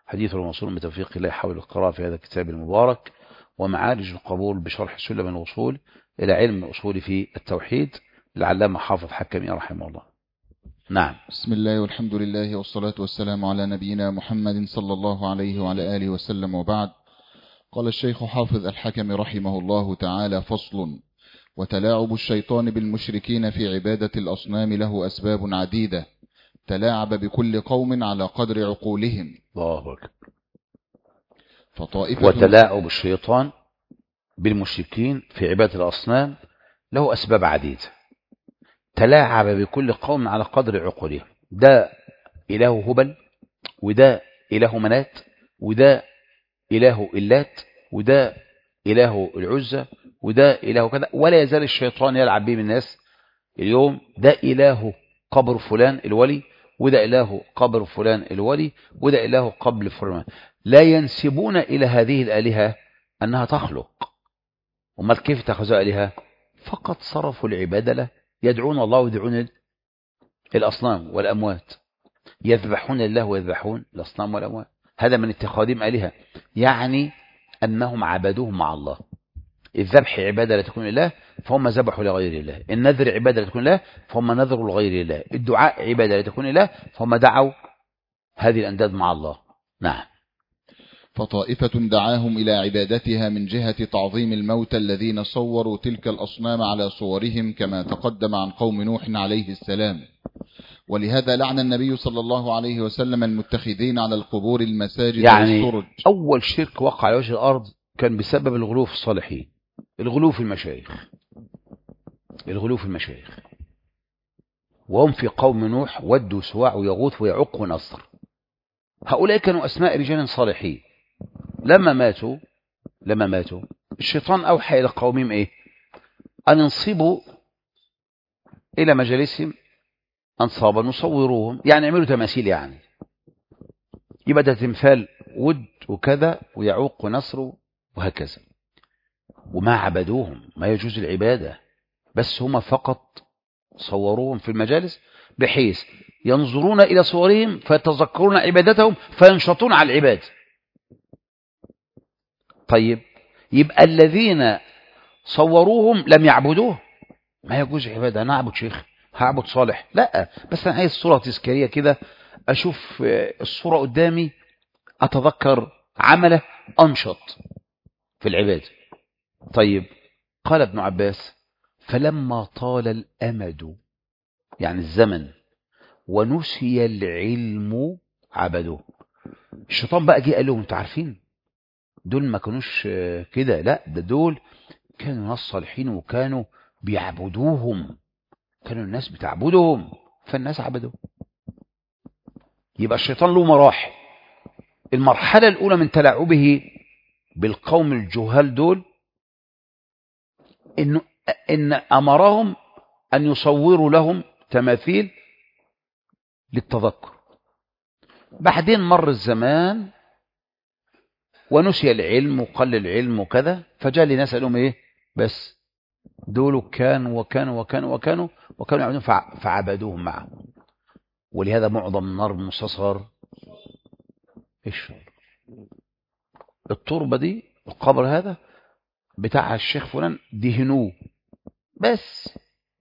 حديث الموصول بتوفيق الله حول القراءة في هذا الكتاب المبارك ومعالج القبول بشرح سلم الوصول إلى علم الأصول في التوحيد العلامة حافظ حكمي رحمه الله نعم بسم الله والحمد لله والصلاة والسلام على نبينا محمد صلى الله عليه وعلى آله وسلم وبعد قال الشيخ حافظ الحكم رحمه الله تعالى فصل وتلاعب الشيطان بالمشركين في عبادة الأصنام له أسباب عديدة تلاعب بكل قوم على قدر عقولهم الله أكبر فطائفة وتلاعب الشيطان بالمشركين في عبادة الأصنام له أسباب عديدة تلاعب بكل قوم على قدر عقولهم ده إله هبل وده إله منات وده إله إلات وده إله العزة وده إله كذا ولا يزال الشيطان يلعب به من الناس اليوم ده إله قبر فلان الولي وده إله قبر فلان الولي وده إله قبر فلان لا ينسبون إلى هذه الآلهة أنها تخلق وما كيف تأخذوا آلهة فقط صرفوا العبادة له يدعون الله ويدعون الأصنام والأموات يذبحون الله ويذبحون الأصنام والأموات هذا من اتخاذهم آلهة يعني أنهم عبدوهم مع الله الذبح عبادة لا تكون لله فهم ذبحوا لغير الله النذر عبادة لا تكون لله فهم نذروا لغير الله الدعاء عبادة لا تكون لله فهم دعوا هذه الأنداد مع الله نعم فطائفة دعاهم إلى عبادتها من جهة تعظيم الموتى الذين صوروا تلك الأصنام على صورهم كما تقدم عن قوم نوح عليه السلام ولهذا لعن النبي صلى الله عليه وسلم المتخذين على القبور المساجد يعني والسرج أول شرك وقع على وجه الأرض كان بسبب الغلو في الصالحين الغلو في المشايخ الغلو في المشايخ وهم في قوم نوح ودوا سواع ويغوث ويعق ونصر هؤلاء كانوا أسماء رجال صالحين لما ماتوا لما ماتوا الشيطان أوحى إلى قومهم إيه أن ينصبوا إلى مجالسهم أنصابا نصوروهم يعني يعملوا تماثيل يعني يبقى ده تمثال ود وكذا ويعوق ونصر وهكذا وما عبدوهم ما يجوز العبادة بس هم فقط صوروهم في المجالس بحيث ينظرون إلى صورهم فيتذكرون عبادتهم فينشطون على العباد طيب يبقى الذين صوروهم لم يعبدوه ما يجوز عبادة أنا أعبد شيخ هعبد صالح لا بس أنا عايز صورة تذكارية كده أشوف الصورة قدامي أتذكر عمله أنشط في العبادة طيب قال ابن عباس فلما طال الأمد يعني الزمن ونسي العلم عبدوه الشيطان بقى جه قال لهم انتوا عارفين دول ما كانوش كده لا ده دول كانوا ناس صالحين وكانوا بيعبدوهم كانوا الناس بتعبدهم فالناس عبدوه يبقى الشيطان له مراحل المرحلة الأولى من تلاعبه بالقوم الجهال دول إن, إن أمرهم أن يصوروا لهم تماثيل للتذكر بعدين مر الزمان ونسي العلم وقل العلم وكذا فجاء لناس قالوا ايه بس دول كانوا وكانوا وكانوا وكانوا وكانوا يعبدون فعبدوهم معه ولهذا معظم النار المستصغر ايش التربه دي القبر هذا بتاع الشيخ فلان دهنوه بس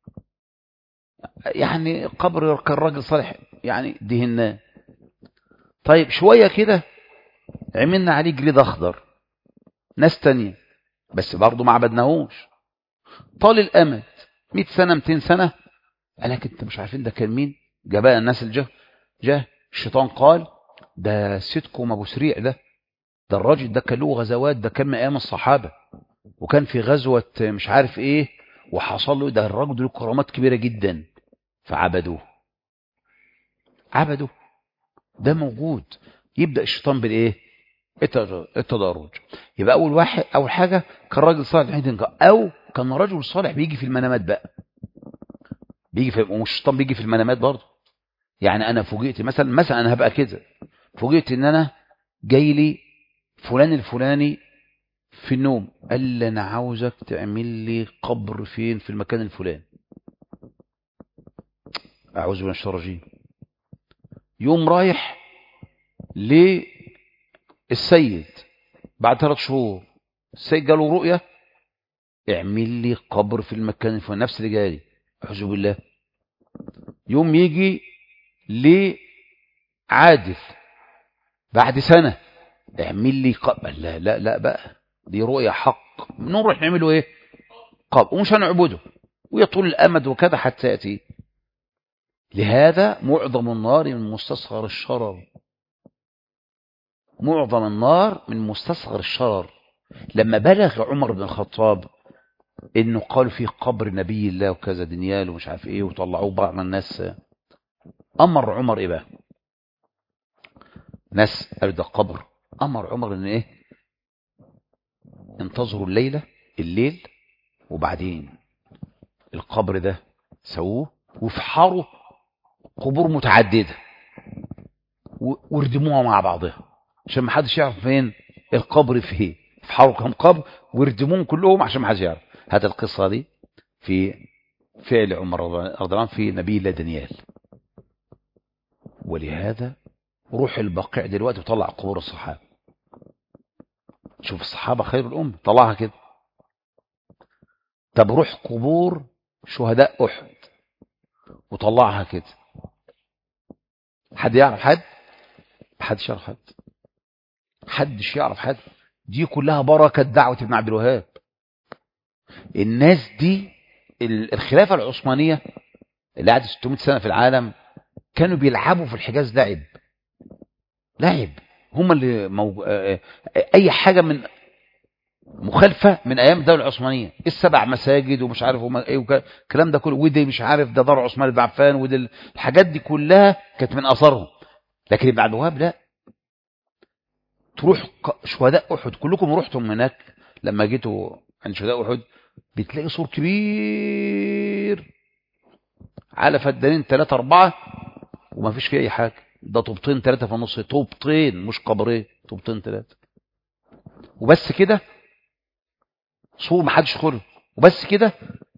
يعني قبر كان راجل صالح يعني دهناه طيب شويه كده عملنا عليه جليد اخضر ناس تانية بس برضه ما عبدناهوش طال الامد 100 سنه 200 سنه قال لك انت مش عارفين ده كان مين جباء الناس اللي جه جه الشيطان قال ده سيدكم ابو سريع ده ده الراجل ده كان له غزوات ده كان من ايام الصحابه وكان في غزوه مش عارف ايه وحصل له ده الراجل له كرامات كبيره جدا فعبدوه عبدوه ده موجود يبدا الشيطان بالايه التدرج يبقى اول واحد اول حاجه كان راجل صالح او كان رجل صالح بيجي في المنامات بقى بيجي في والشيطان بيجي في المنامات برضه يعني انا فوجئت مثلا مثلا انا هبقى كده فوجئت ان انا جاي لي فلان الفلاني في النوم قال لي انا عاوزك تعمل لي قبر فين في المكان الفلاني اعوذ بالله من الشيطان الرجيم يوم رايح السيد بعد ثلاث شهور السيد جاله رؤية اعمل لي قبر في المكان الفلاني نفس اللي جالي اعوذ بالله يوم يجي لعادل بعد سنة اعمل لي قبر لا لا لا بقى دي رؤية حق نروح نعمله ايه قبر ومش هنعبده ويطول الأمد وكذا حتى يأتي لهذا معظم النار من مستصغر الشرر معظم النار من مستصغر الشرر لما بلغ عمر بن الخطاب انه قالوا في قبر نبي الله وكذا دنيال ومش عارف ايه وطلعوه بعض الناس امر عمر ايه بقى ناس قالوا ده قبر امر عمر ان ايه انتظروا الليله الليل وبعدين القبر ده سووه وافحروا قبور متعدده واردموها مع بعضها عشان ما حدش يعرف فين القبر فين افحروا كم قبر واردموهم كلهم عشان ما حدش يعرف هذا القصه دي في فعل عمر رضي الله عنه في نبي الله دانيال ولهذا روح البقيع دلوقتي وطلع قبور الصحابه شوف الصحابه خير الامه طلعها كده طب روح قبور شهداء احد وطلعها كده حد يعرف حد محدش يعرف حد محدش يعرف حد دي كلها بركه دعوه ابن عبد الوهاب الناس دي الخلافه العثمانيه اللي قعدت 600 سنه في العالم كانوا بيلعبوا في الحجاز لعب لعب هم اللي موج... اي حاجه من مخالفه من ايام الدوله العثمانيه السبع مساجد ومش عارف هم ايه الكلام ده كله ودي مش عارف ده دار عثمان بن عفان ودي الحاجات دي كلها كانت من اثارهم لكن ابن عبد الوهاب لا تروح شهداء احد كلكم رحتم هناك لما جيتوا عند شهداء احد بتلاقي سور كبير على فدانين ثلاثة أربعة وما فيش فيه أي حاجة ده طوبتين ثلاثة في النص طوبتين مش قبرين طوبتين ثلاثة وبس كده سور ما حدش يدخله وبس كده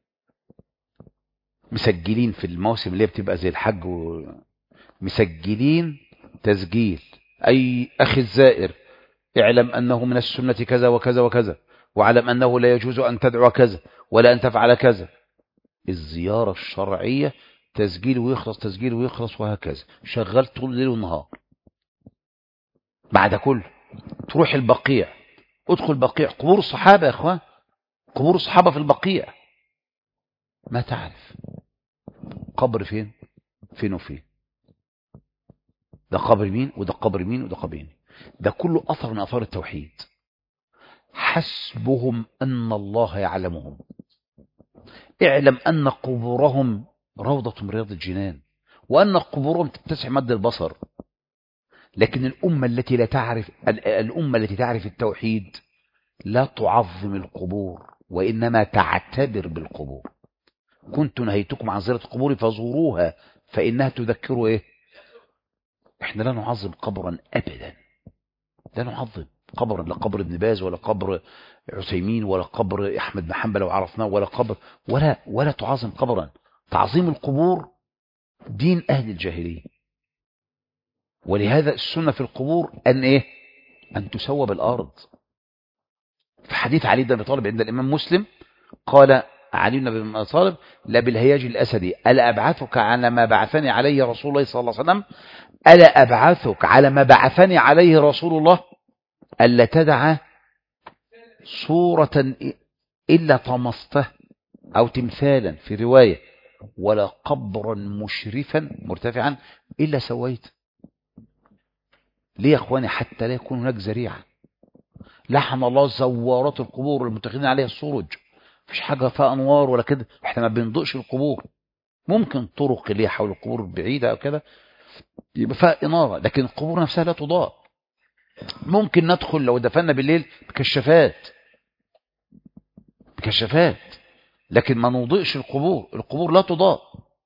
مسجلين في الموسم اللي بتبقى زي الحج و... مسجلين تسجيل أي أخي الزائر اعلم أنه من السنة كذا وكذا وكذا واعلم أنه لا يجوز أن تدعو كذا ولا أن تفعل كذا الزيارة الشرعية تسجيل ويخلص تسجيل ويخلص وهكذا شغال طول الليل والنهار بعد كل تروح البقيع ادخل بقيع قبور الصحابة يا اخوان قبور الصحابة في البقيع ما تعرف قبر فين فين وفين ده قبر مين وده قبر مين وده قبر مين ده كله أثر من أثار التوحيد حسبهم أن الله يعلمهم اعلم أن قبورهم روضة من رياض الجنان وأن قبورهم تتسع مد البصر لكن الأمة التي لا تعرف الأمة التي تعرف التوحيد لا تعظم القبور وإنما تعتبر بالقبور كنت نهيتكم عن زيارة القبور فزوروها فإنها تذكروا إيه إحنا لا نعظم قبرا أبدا لا نعظم قبرا لا قبر ابن باز ولا قبر عثيمين ولا قبر أحمد بن حنبل لو عرفناه ولا قبر ولا ولا تعظم قبرا تعظيم القبور دين أهل الجاهلية ولهذا السنة في القبور أن إيه أن تسوى بالأرض في حديث علي بن أبي طالب عند الإمام مسلم قال علي بن أبي طالب لا بالهياج الأسدي ألا أبعثك على ما بعثني عليه رسول الله صلى الله عليه وسلم ألا أبعثك على ما بعثني عليه رسول الله ألا تدع صورة إلا طمسته أو تمثالا في رواية ولا قبرا مشرفا مرتفعا إلا سويت ليه يا أخواني حتى لا يكون هناك ذريعة لحن الله زوارات القبور المتخذين عليها السرج مفيش حاجة فيها أنوار ولا كده احنا ما بنضئش القبور ممكن طرق اللي حول القبور بعيدة أو كده يبقى فيها إنارة لكن القبور نفسها لا تضاء ممكن ندخل لو دفنا بالليل بكشافات بكشافات لكن ما نضيئش القبور القبور لا تضاء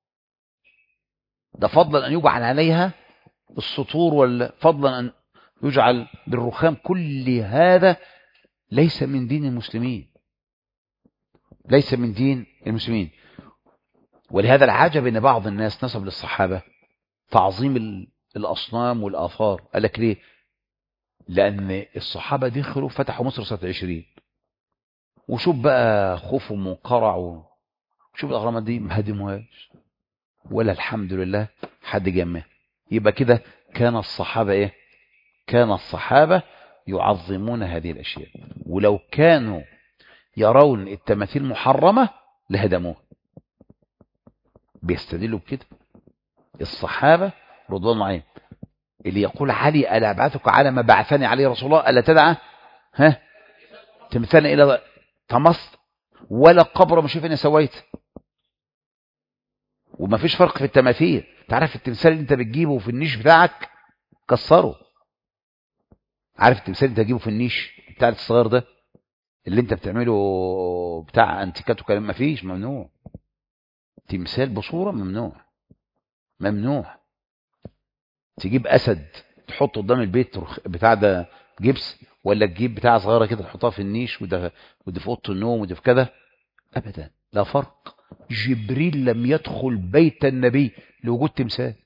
ده فضلا أن يجعل عليها السطور ولا فضلا أن يجعل بالرخام كل هذا ليس من دين المسلمين ليس من دين المسلمين ولهذا العجب ان بعض الناس نسب للصحابة تعظيم الأصنام والآثار قال لك ليه لأن الصحابة دخلوا فتحوا مصر سنة 20 وشوف بقى خوفهم وقرع وشوف الأغرامات دي ما هدموهاش ولا الحمد لله حد جمعها يبقى كده كان الصحابة إيه كان الصحابة يعظمون هذه الأشياء ولو كانوا يرون التماثيل محرمة لهدموها بيستدلوا بكده الصحابة رضوان الله عليهم اللي يقول علي ألا أبعثك على ما بعثني عليه رسول الله ألا تدعى ها تمثلنا إلى طمست ولا قبر ما شوف أنا سويت وما فيش فرق في التماثيل تعرف التمثال اللي انت بتجيبه في النيش بتاعك كسره عارف التمثال اللي انت هتجيبه في النيش بتاع الصغير ده اللي انت بتعمله بتاع انتيكات وكلام ما فيش ممنوع تمثال بصورة ممنوع ممنوع تجيب اسد تحطه قدام البيت بتاع ده جبس ولا تجيب بتاع صغيره كده تحطها في النيش وده وده في اوضه النوم وده في كذا ابدا لا فرق جبريل لم يدخل بيت النبي لوجود تمثال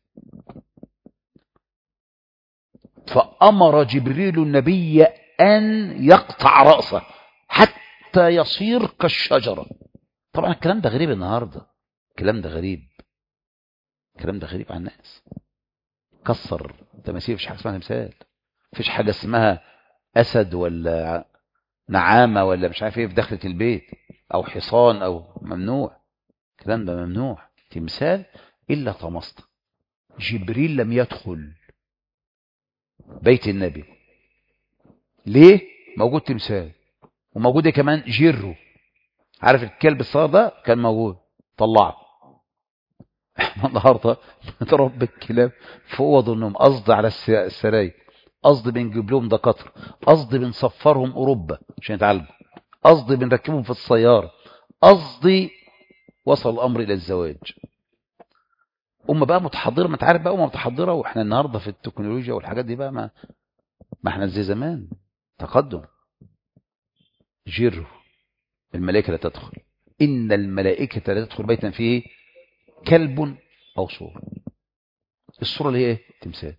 فامر جبريل النبي ان يقطع راسه حتى يصير كالشجره طبعا الكلام ده غريب النهارده الكلام ده غريب الكلام ده غريب على الناس كسر تماثيل مفيش حاجه اسمها تمثال مفيش حاجه اسمها اسد ولا نعامه ولا مش عارف ايه في دخله البيت او حصان او ممنوع الكلام ده ممنوع تمثال الا طمسته جبريل لم يدخل بيت النبي ليه موجود تمثال وموجود إيه كمان جيرو عارف الكلب الصغير ده كان موجود طلعه احنا النهارده نضرب الكلاب في اوض النوم قصد على السراير قصد بنجيب لهم دكاتره قصد بنسفرهم اوروبا عشان يتعالجوا قصد بنركبهم في السياره قصدي وصل الامر الى الزواج أمة بقى متحضرة ما تعرف بقى أمة متحضرة وإحنا النهاردة في التكنولوجيا والحاجات دي بقى ما ما إحنا زي زمان تقدم جره الملائكة لا تدخل إن الملائكة لا تدخل بيتا فيه كلب أو صورة الصورة اللي هي إيه؟ تمثال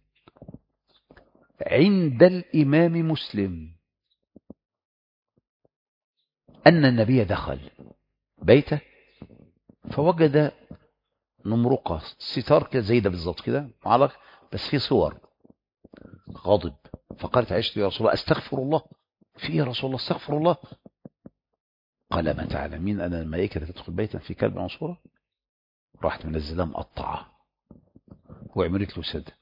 عند الإمام مسلم أن النبي دخل بيته فوجد نمرقة ستار كده زي ده بالظبط كده معلق بس فيه صور غاضب فقالت عائشة يا رسول الله استغفر الله في يا رسول الله استغفر الله قال ما تعلمين أن الملائكة تدخل بيتا في كلب أو صورة راحت منزلها مقطعة وعملت له سد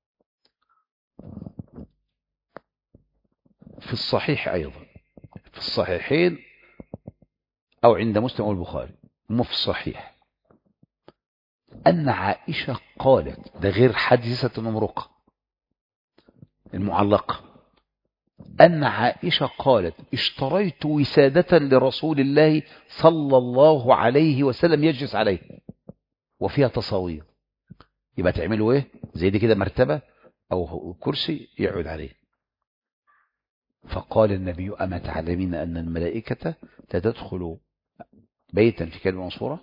في الصحيح أيضا في الصحيحين أو عند مسلم والبخاري مو في الصحيح أن عائشة قالت ده غير حادثة نمرقة المعلقة أن عائشة قالت اشتريت وسادة لرسول الله صلى الله عليه وسلم يجلس عليه وفيها تصاوير يبقى تعملوا ايه زي دي كده مرتبة أو كرسي يقعد عليه فقال النبي أما تعلمين أن الملائكة لا تدخل بيتا في كلمة منصورة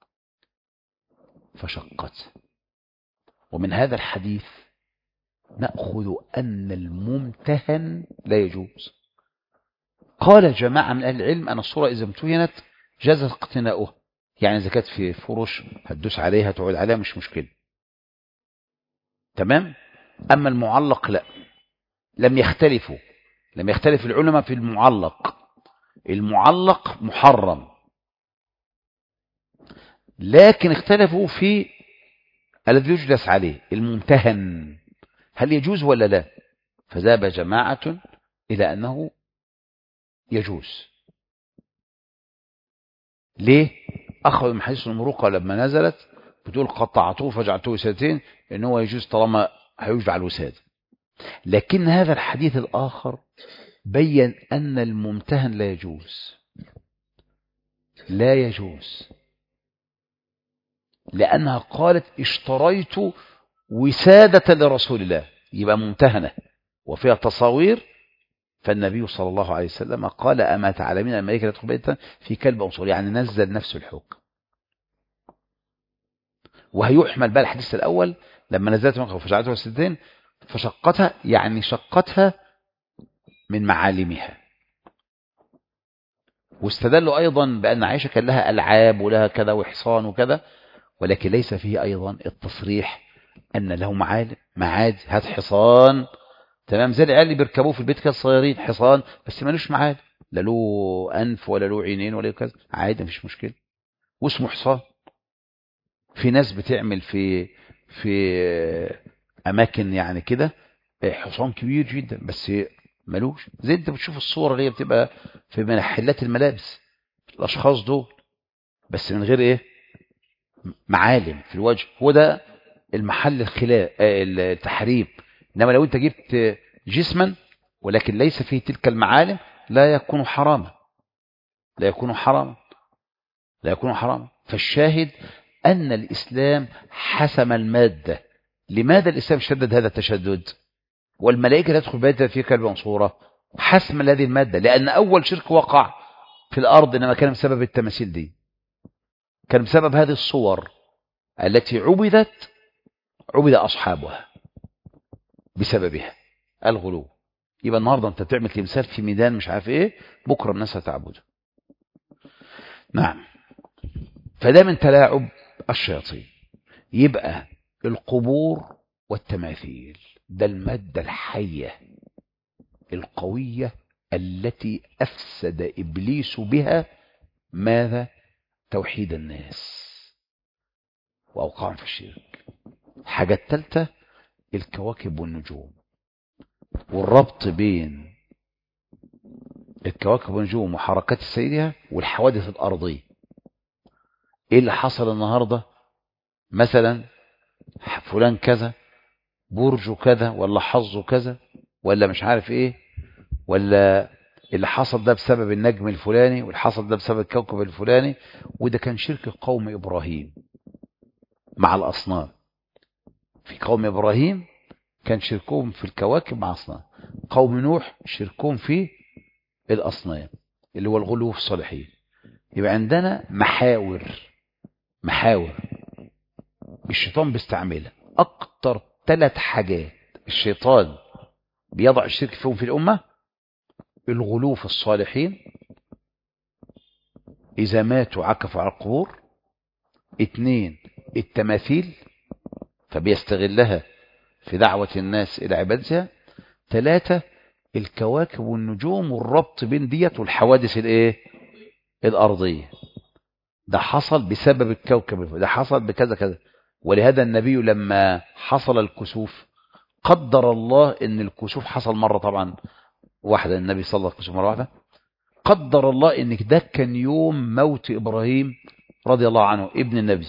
فشقت ومن هذا الحديث نأخذ أن الممتهن لا يجوز قال جماعة من أهل العلم أن الصورة إذا امتهنت جاز اقتناؤها يعني إذا كانت في فرش هتدوس عليها تقعد عليها مش مشكلة تمام أما المعلق لا لم يختلفوا لم يختلف العلماء في المعلق المعلق محرم لكن اختلفوا في الذي يجلس عليه الممتهن هل يجوز ولا لا فذهب جماعة إلى أنه يجوز ليه أخذ من حديث المروقة لما نزلت بتقول قطعته فجعلته وسادتين إن هو يجوز طالما هيجب الوسادة لكن هذا الحديث الآخر بين أن الممتهن لا يجوز لا يجوز لأنها قالت اشتريت وسادة لرسول الله يبقى ممتهنة وفيها تصاوير فالنبي صلى الله عليه وسلم قال أما تعلمين الملائكة تدخل بيتا في كلب أنصر يعني نزل نفس الحكم وهيحمل بقى الحديث الأول لما نزلت منها فجعلتها ستين فشقتها يعني شقتها من معالمها واستدلوا أيضا بأن عائشة كان لها ألعاب ولها كذا وحصان وكذا ولكن ليس فيه أيضا التصريح أن له معالم معاد هات حصان تمام زي العيال اللي بيركبوه في البيت كده صغيرين حصان بس ملوش معالم لا له أنف ولا له عينين ولا كذا عادي مفيش مشكلة واسمه حصان في ناس بتعمل في في أماكن يعني كده حصان كبير جدا بس ملوش زي انت بتشوف الصور اللي هي بتبقى في محلات الملابس الاشخاص دول بس من غير ايه معالم في الوجه هو ده المحل الخلاف التحريم انما لو انت جبت جسما ولكن ليس فيه تلك المعالم لا يكون حراما لا يكون حراما لا يكون حراما فالشاهد ان الاسلام حسم الماده لماذا الاسلام شدد هذا التشدد والملائكة تدخل بيتها في كلب منصورة حسم هذه المادة لأن أول شرك وقع في الأرض إنما كان بسبب التماثيل دي كان بسبب هذه الصور التي عبدت عبد أصحابها بسببها الغلو يبقى النهاردة أنت تعمل تمثال في ميدان مش عارف إيه بكرة الناس هتعبده نعم فده من تلاعب الشياطين يبقى القبور والتماثيل ده المادة الحية القوية التي أفسد إبليس بها ماذا توحيد الناس وأوقعهم في الشرك حاجة الثالثة الكواكب والنجوم والربط بين الكواكب والنجوم وحركات سيرها والحوادث الأرضية إيه اللي حصل النهاردة مثلا فلان كذا برجه كذا ولا حظه كذا ولا مش عارف ايه ولا اللي حصل ده بسبب النجم الفلاني واللي حصل ده بسبب الكوكب الفلاني وده كان شرك قوم إبراهيم مع الأصنام في قوم إبراهيم كان شركهم في الكواكب مع أصنام قوم نوح شركهم في الأصنام اللي هو الغلو في الصالحين يبقى عندنا محاور محاور الشيطان بيستعملها أكتر ثلاث حاجات الشيطان بيضع الشرك فيهم في الأمة الغلو في الصالحين إذا ماتوا عكفوا على القبور اثنين التماثيل فبيستغلها في دعوة الناس إلى عبادتها ثلاثة الكواكب والنجوم والربط بين ديت والحوادث الايه الأرضية ده حصل بسبب الكوكب ده حصل بكذا كذا ولهذا النبي لما حصل الكسوف قدر الله ان الكسوف حصل مرة طبعا واحدة النبي صلى الله عليه وسلم مرة واحدة قدر الله ان ده كان يوم موت ابراهيم رضي الله عنه ابن النبي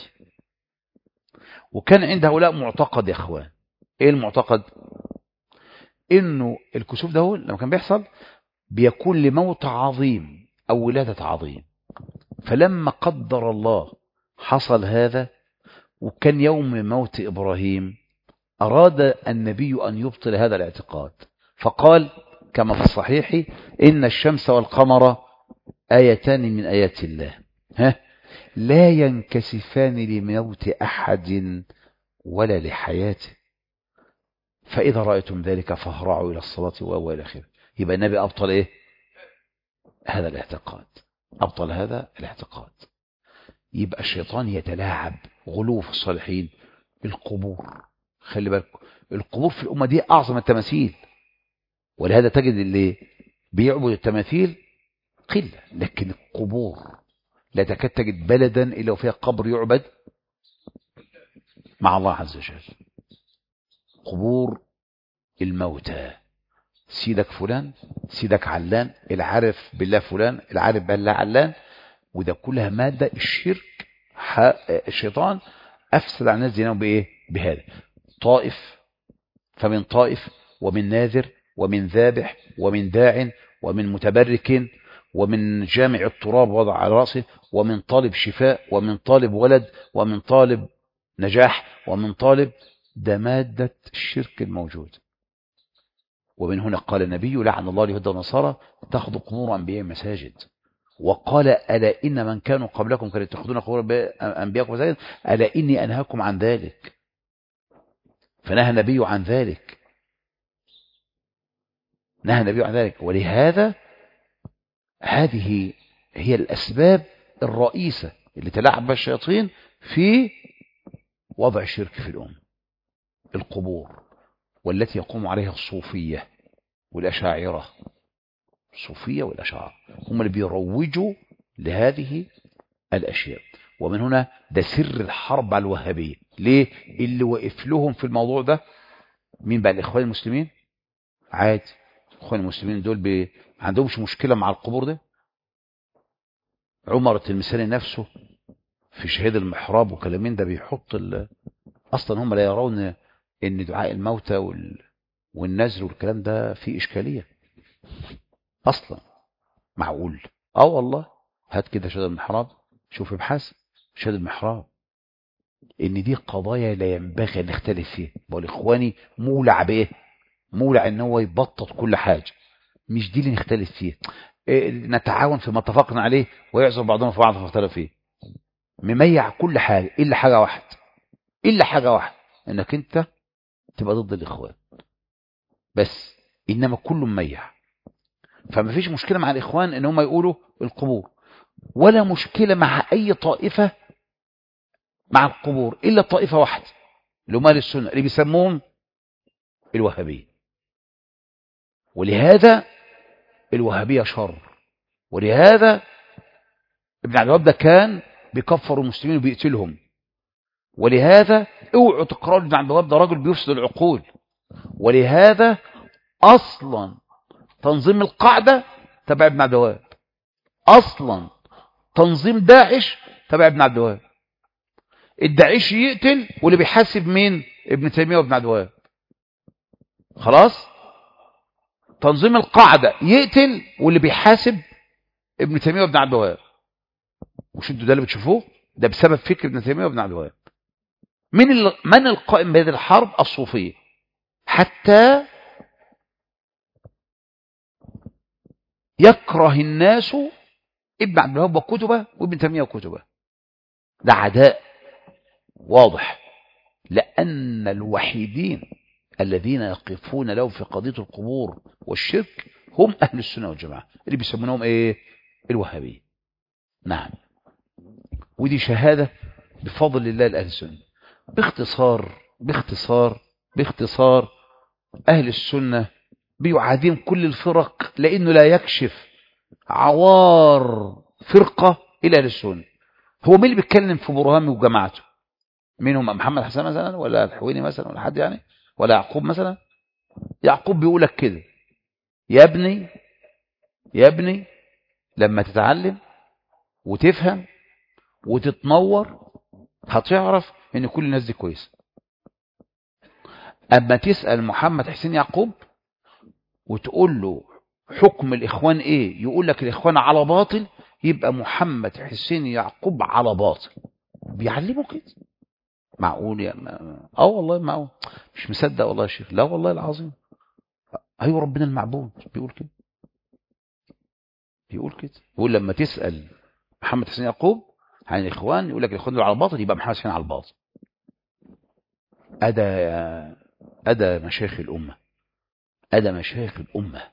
وكان عند هؤلاء معتقد يا اخوان ايه المعتقد انه الكسوف ده لما كان بيحصل بيكون لموت عظيم او ولادة عظيم فلما قدر الله حصل هذا وكان يوم موت إبراهيم أراد النبي أن يبطل هذا الاعتقاد فقال كما في الصحيح إن الشمس والقمر آيتان من آيات الله ها لا ينكسفان لموت أحد ولا لحياته فإذا رأيتم ذلك فاهرعوا إلى الصلاة وإلى آخره يبقى النبي أبطل إيه هذا الاعتقاد أبطل هذا الاعتقاد يبقى الشيطان يتلاعب غلو في الصالحين القبور خلي بالك القبور في الأمة دي أعظم التماثيل ولهذا تجد اللي بيعبد التماثيل قلة لكن القبور لا تكاد تجد بلدا إلا وفيها قبر يعبد مع الله عز وجل قبور الموتى سيدك فلان سيدك علان العارف بالله فلان العارف بالله علان وده كلها مادة الشرك الشيطان أفسد على الناس دينهم بإيه بهذا طائف فمن طائف ومن ناذر ومن ذابح ومن داع ومن متبرك ومن جامع التراب وضع على رأسه ومن طالب شفاء ومن طالب ولد ومن طالب نجاح ومن طالب ده مادة الشرك الموجود ومن هنا قال النبي لعن الله اليهود والنصارى تاخذ قبور أنبياء مساجد وقال ألا إن من كانوا قبلكم كانوا يتخذون قبور أنبياءكم مساجد ألا إني أنهاكم عن ذلك فنهى النبي عن ذلك نهى النبي عن ذلك ولهذا هذه هي الأسباب الرئيسة اللي تلعب بها الشياطين في وضع الشرك في الأمة القبور والتي يقوم عليها الصوفية والأشاعرة الصوفية والأشاعرة هم اللي بيروجوا لهذه الأشياء ومن هنا ده سر الحرب على الوهابية ليه اللي وقف لهم في الموضوع ده مين بقى الإخوان المسلمين عادي الإخوان المسلمين دول بي... ما عندهمش مشكلة مع القبور ده عمر التلمساني نفسه في شهيد المحراب وكلامين ده بيحط ال... أصلا هم لا يرون ان دعاء الموتى وال... والنذر والكلام ده فيه إشكالية أصلا معقول اه والله هات كده شهادة المحراب شوف ابحث شهادة المحراب ان دي قضايا لا ينبغي ان نختلف فيها بقول اخواني مولع بايه مولع ان هو يبطط كل حاجة مش دي اللي نختلف فيها إيه نتعاون فيما اتفقنا عليه ويعذر بعضنا في بعض فاختلف فيه مميع كل حاجة الا حاجة واحدة الا حاجة واحدة انك انت تبقى ضد الاخوان بس انما كله مميع فما فيش مشكلة مع الاخوان ان هم يقولوا القبور ولا مشكلة مع اي طائفة مع القبور الا طائفة واحدة اللي هم اهل السنة اللي بيسموهم الوهابية ولهذا الوهابية شر ولهذا ابن عبد الوهاب ده كان بيكفر المسلمين وبيقتلهم ولهذا اوعوا تقرأوا ابن عبد الوهاب ده راجل بيفسد العقول ولهذا اصلا تنظيم القاعدة تبع ابن عبد الوهاب اصلا تنظيم داعش تبع ابن عبد الوهاب الداعش يقتل واللي بيحاسب مين ابن تيمية وابن عبد الوهاب خلاص تنظيم القاعدة يقتل واللي بيحاسب ابن تيمية وابن عبد الوهاب مش انتوا ده اللي بتشوفوه ده بسبب فكر ابن تيمية وابن عبد الوهاب من ال... من القائم بهذه الحرب الصوفية حتى يكره الناس ابن عبد الوهاب وكتبه وابن تيمية وكتبه ده عداء واضح لأن الوحيدين الذين يقفون له في قضية القبور والشرك هم أهل السنة والجماعة اللي بيسمونهم إيه الوهابية نعم ودي شهادة بفضل الله لأهل السنة باختصار باختصار باختصار أهل السنة بيعادين كل الفرق لأنه لا يكشف عوار فرقة إلى أهل السنة هو مين اللي بيتكلم في برهامي وجماعته منهم محمد حسن مثلا ولا الحويني مثلا ولا حد يعني ولا يعقوب مثلا يعقوب بيقولك كده يا ابني يا ابني لما تتعلم وتفهم وتتنور هتعرف ان كل الناس دي كويسه اما تسال محمد حسين يعقوب وتقول له حكم الاخوان ايه يقول لك الاخوان على باطل يبقى محمد حسين يعقوب على باطل بيعلموا كده معقول يا ما... اه والله معقول مش مصدق والله يا شيخ لا والله العظيم ايوه ربنا المعبود بيقول كده بيقول كده يقول لما تسال محمد حسين يعقوب عن الاخوان يقول لك الاخوان دول على الباطل يبقى محمد حسين على الباطل أدى أدى مشايخ الأمة أدى مشايخ الأمة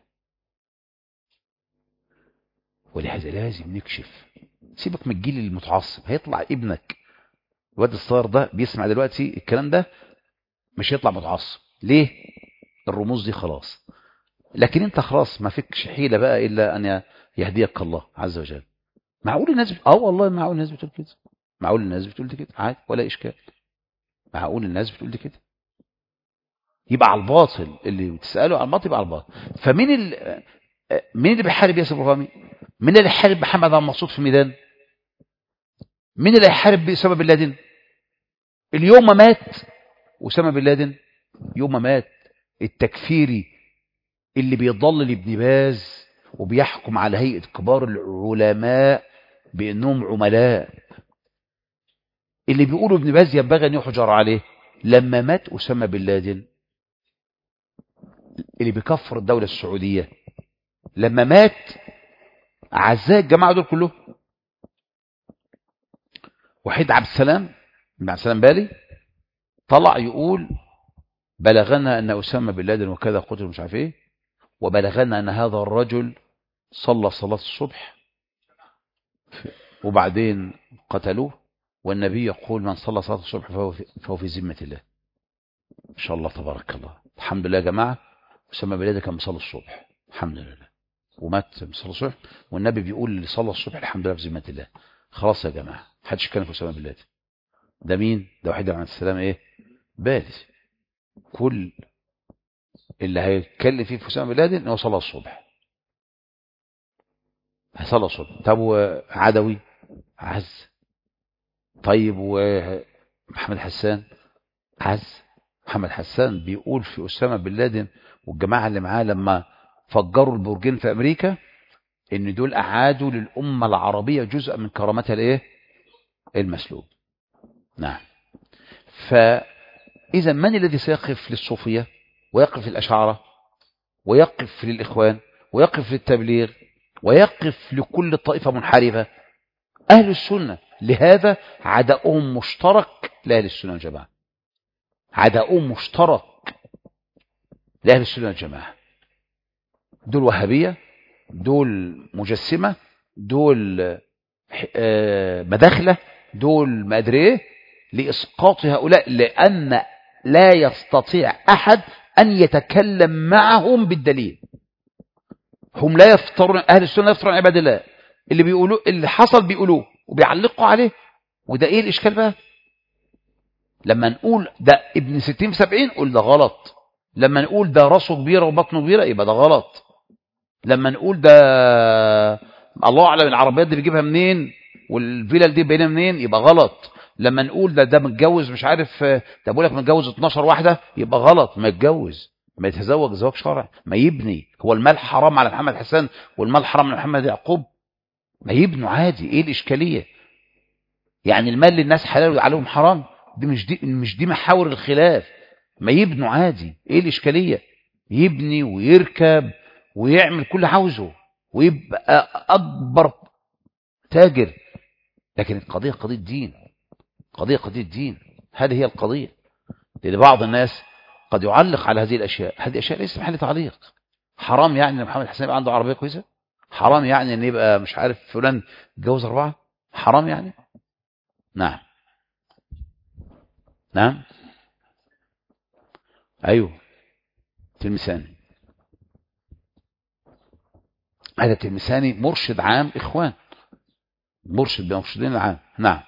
ولهذا لازم نكشف سيبك من الجيل المتعصب هيطلع ابنك الواد الصغير ده بيسمع دلوقتي الكلام ده مش هيطلع متعصب ليه الرموز دي خلاص لكن انت خلاص ما فيكش حيلة بقى إلا أن يهديك الله عز وجل معقول الناس بت... اه والله معقول الناس بتقول كده معقول الناس بتقول كده عادي ولا إشكال معقول الناس بتقول كده يبقى على الباطل اللي بتسأله على الباطل يبقى على الباطل فمين ال... مين اللي بيحارب ياسر برهامي مين اللي يحارب محمد عبد المقصود في الميدان مين اللي يحارب بأسامة بن لادن اليوم ما مات أسامة بن لادن يوم ما مات التكفيري اللي بيضل لابن باز وبيحكم على هيئة كبار العلماء بأنهم عملاء اللي بيقولوا ابن باز ينبغي أن يحجر عليه لما مات أسامة بن لادن اللي بيكفر الدولة السعودية لما مات أعزاء الجماعة دول كلهم وحيد عبد السلام بن عبد السلام بالي طلع يقول بلغنا أن أسامة بن لادن وكذا قتل مش عارف إيه وبلغنا أن هذا الرجل صلى صلاة الصبح وبعدين قتلوه والنبي يقول من صلى صلاة الصبح فهو في, فهو في ذمة الله إن شاء الله تبارك الله الحمد لله يا جماعة أسامة بن لادن كان بيصلي الصبح الحمد لله ومات بيصلي الصبح والنبي بيقول اللي صلى الصبح الحمد لله في ذمة الله خلاص يا جماعة محدش كان في أسامة بن لادن ده مين ده واحد عليه السلام ايه بالي كل اللي هيتكلم فيه في أسامة بن لادن ان هو صلى الصبح هيصلى الصبح طب وعدوي عز طيب ومحمد حسان عز محمد حسان بيقول في أسامة بن لادن والجماعة اللي معاه لما فجروا البرجين في أمريكا إن دول أعادوا للأمة العربية جزء من كرامتها الإيه؟ المسلوب نعم فإذا من الذي سيقف للصوفية ويقف للأشعرة ويقف للإخوان ويقف للتبليغ ويقف لكل طائفة منحرفة أهل السنة لهذا عداؤهم مشترك لأهل السنة والجماعة عداؤهم مشترك لأهل السنة والجماعة دول وهابية دول مجسمة دول مداخلة دول ما أدري إيه لإسقاط هؤلاء لأن لا يستطيع أحد أن يتكلم معهم بالدليل هم لا يفترون أهل السنة لا يفترون عباد الله اللي بيقولوا اللي حصل بيقولوه وبيعلقوا عليه وده إيه الإشكال بقى لما نقول ده ابن ستين في سبعين قول ده غلط لما نقول ده راسه كبيرة وبطنه كبيرة يبقى ده غلط لما نقول ده الله أعلم العربيات دي بيجيبها منين والفيلل دي بينها منين يبقى غلط لما نقول ده ده متجوز مش عارف ده بقول لك متجوز 12 واحدة يبقى غلط ما يتجوز ما يتزوج زواج شرعي ما يبني هو المال حرام على محمد حسان والمال حرام على محمد يعقوب ما يبنوا عادي ايه الاشكاليه يعني المال للناس حلال وعليهم حرام دي مش دي مش دي محاور الخلاف ما يبنوا عادي ايه الاشكاليه يبني ويركب ويعمل كل عاوزه ويبقى اكبر تاجر لكن القضيه قضيه دين قضيه قضيه دين هذه هي القضيه لان بعض الناس قد يعلق على هذه الاشياء هذه اشياء ليس محل تعليق حرام يعني ان محمد حسين يبقى عنده عربيه كويسه حرام يعني ان يبقى مش عارف فلان اتجوز اربعه حرام يعني نعم نعم ايوه تلمساني هذا تلمساني مرشد عام اخوان مرشد مرشدين العام نعم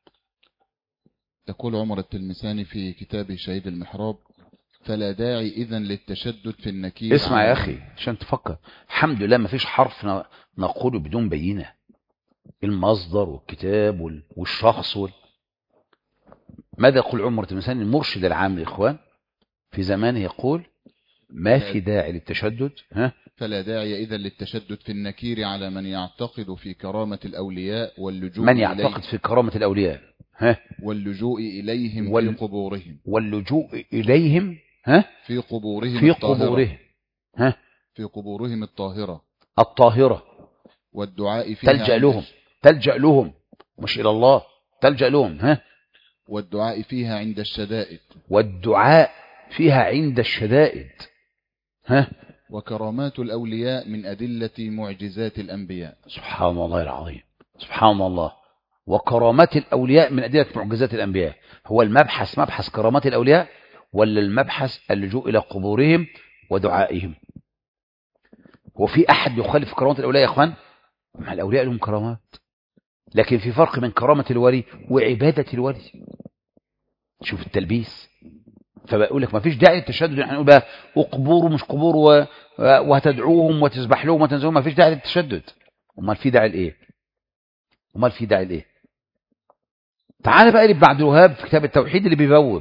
يقول عمر التلمساني في كتابه شهيد المحراب فلا داعي إذن للتشدد في النكير اسمع يا أخي عشان تفكر الحمد لله ما فيش حرف نقوله بدون بينة المصدر والكتاب والشخص وال... ماذا يقول عمر التلمساني المرشد العام للإخوان في زمانه يقول ما في داعي للتشدد ها فلا داعي إذا للتشدد في النكير على من يعتقد في كرامة الأولياء واللجوء من يعتقد في كرامة الأولياء ها واللجوء إليهم وال... في قبورهم واللجوء إليهم ها في قبورهم في الطاهرة قبورهم ها في قبورهم الطاهرة الطاهرة والدعاء فيها تلجأ عند- لهم تلجأ لهم مش إلى الله تلجأ لهم ها والدعاء فيها عند الشدائد والدعاء فيها عند الشدائد ها وكرامات الأولياء من أدلة معجزات الأنبياء سبحان الله العظيم سبحان الله وكرامات الأولياء من أدلة معجزات الأنبياء هو المبحث مبحث كرامات الأولياء ولا المبحث اللجوء إلى قبورهم ودعائهم هو في أحد يخالف كرامات الأولياء يا أخوان مع الأولياء لهم كرامات لكن في فرق بين كرامة الولي وعبادة الولي شوف التلبيس فبقول لك ما فيش داعي للتشدد احنا نقول بقى وقبور ومش قبور و... وهتدعوهم وتذبح لهم وتنزلهم ما فيش داعي للتشدد امال في داعي لايه امال في داعي لايه تعال بقى لابن عبد الوهاب في كتاب التوحيد اللي بيبوب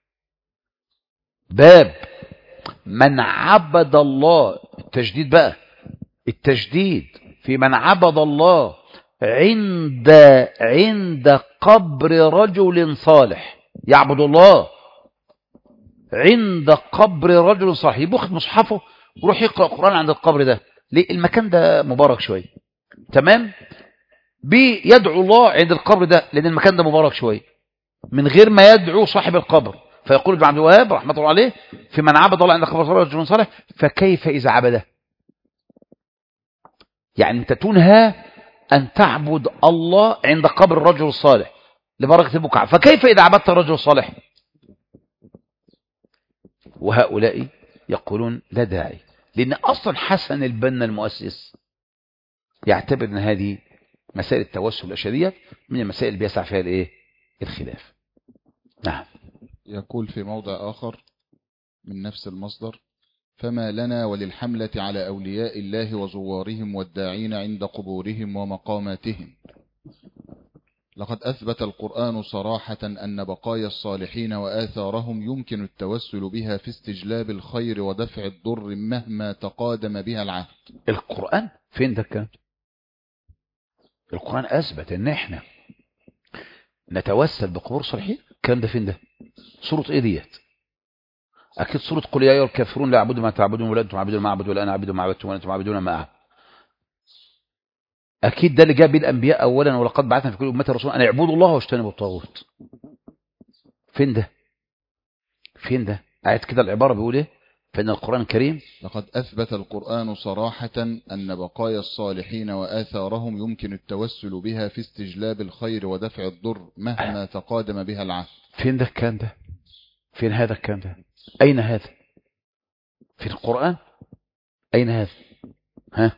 باب من عبد الله التجديد بقى التجديد في من عبد الله عند عند قبر رجل صالح يعبد الله عند قبر رجل صالح يبخ مصحفه ويروح يقرأ القرآن عند القبر ده ليه المكان ده مبارك شوية تمام بيدعو الله عند القبر ده لأن المكان ده مبارك شوية من غير ما يدعو صاحب القبر فيقول ابن عبد الوهاب رحمة الله عليه في من عبد الله عند قبر رجل صالح فكيف إذا عبده يعني أنت تنهى أن تعبد الله عند قبر الرجل الصالح لبركة البكعة فكيف إذا عبدت الرجل الصالح وهؤلاء يقولون لا داعي لأن أصلا حسن البنا المؤسس يعتبر أن هذه مسائل التوسل الأشرية من المسائل اللي بيسع فيها الإيه؟ الخلاف نعم يقول في موضع آخر من نفس المصدر فما لنا وللحملة على أولياء الله وزوارهم والداعين عند قبورهم ومقاماتهم لقد أثبت القرآن صراحة أن بقايا الصالحين وآثارهم يمكن التوسل بها في استجلاب الخير ودفع الضر مهما تقادم بها العهد القرآن فين ده الكلام القرآن أثبت أن احنا نتوسل بقبور صالحين الكلام ده فين ده سورة ايه ديت أكيد سورة قل يا أيها الكافرون لا أعبد ما تعبدون ولا أنتم عابدون ما أعبد ولا أنا أعبد ما عبدتم ولا أنتم عابدون ما أعبد أكيد ده اللي جاء به الأنبياء أولا ولقد بعثنا في كل أمة رسولا أن يعبدوا الله واجتنبوا الطاغوت فين ده فين ده قاعد كده العبارة بيقول إيه فإن القرآن الكريم لقد أثبت القرآن صراحة أن بقايا الصالحين وآثارهم يمكن التوسل بها في استجلاب الخير ودفع الضر مهما تقادم بها العهد فين ده الكلام ده فين هذا الكلام ده أين هذا في القرآن أين هذا ها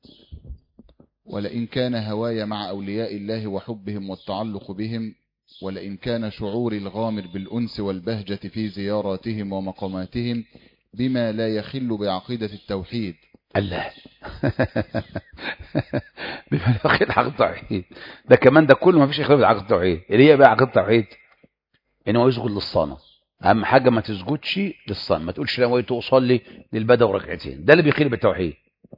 ولئن كان هواي مع أولياء الله وحبهم والتعلق بهم ولئن كان شعوري الغامر بالأنس والبهجة في زياراتهم ومقاماتهم بما لا يخل بعقيدة التوحيد الله بما لا يخل عقيدة التوحيد ده كمان ده كله ما فيش خلاف عقيدة التوحيد اللي هي بقى عقيدة التوحيد ان هو يسجد للصنم اهم حاجه ما تسجدش للصنم ما تقولش لا ويت اصلي للبدء وركعتين ده اللي بيخيل بالتوحيد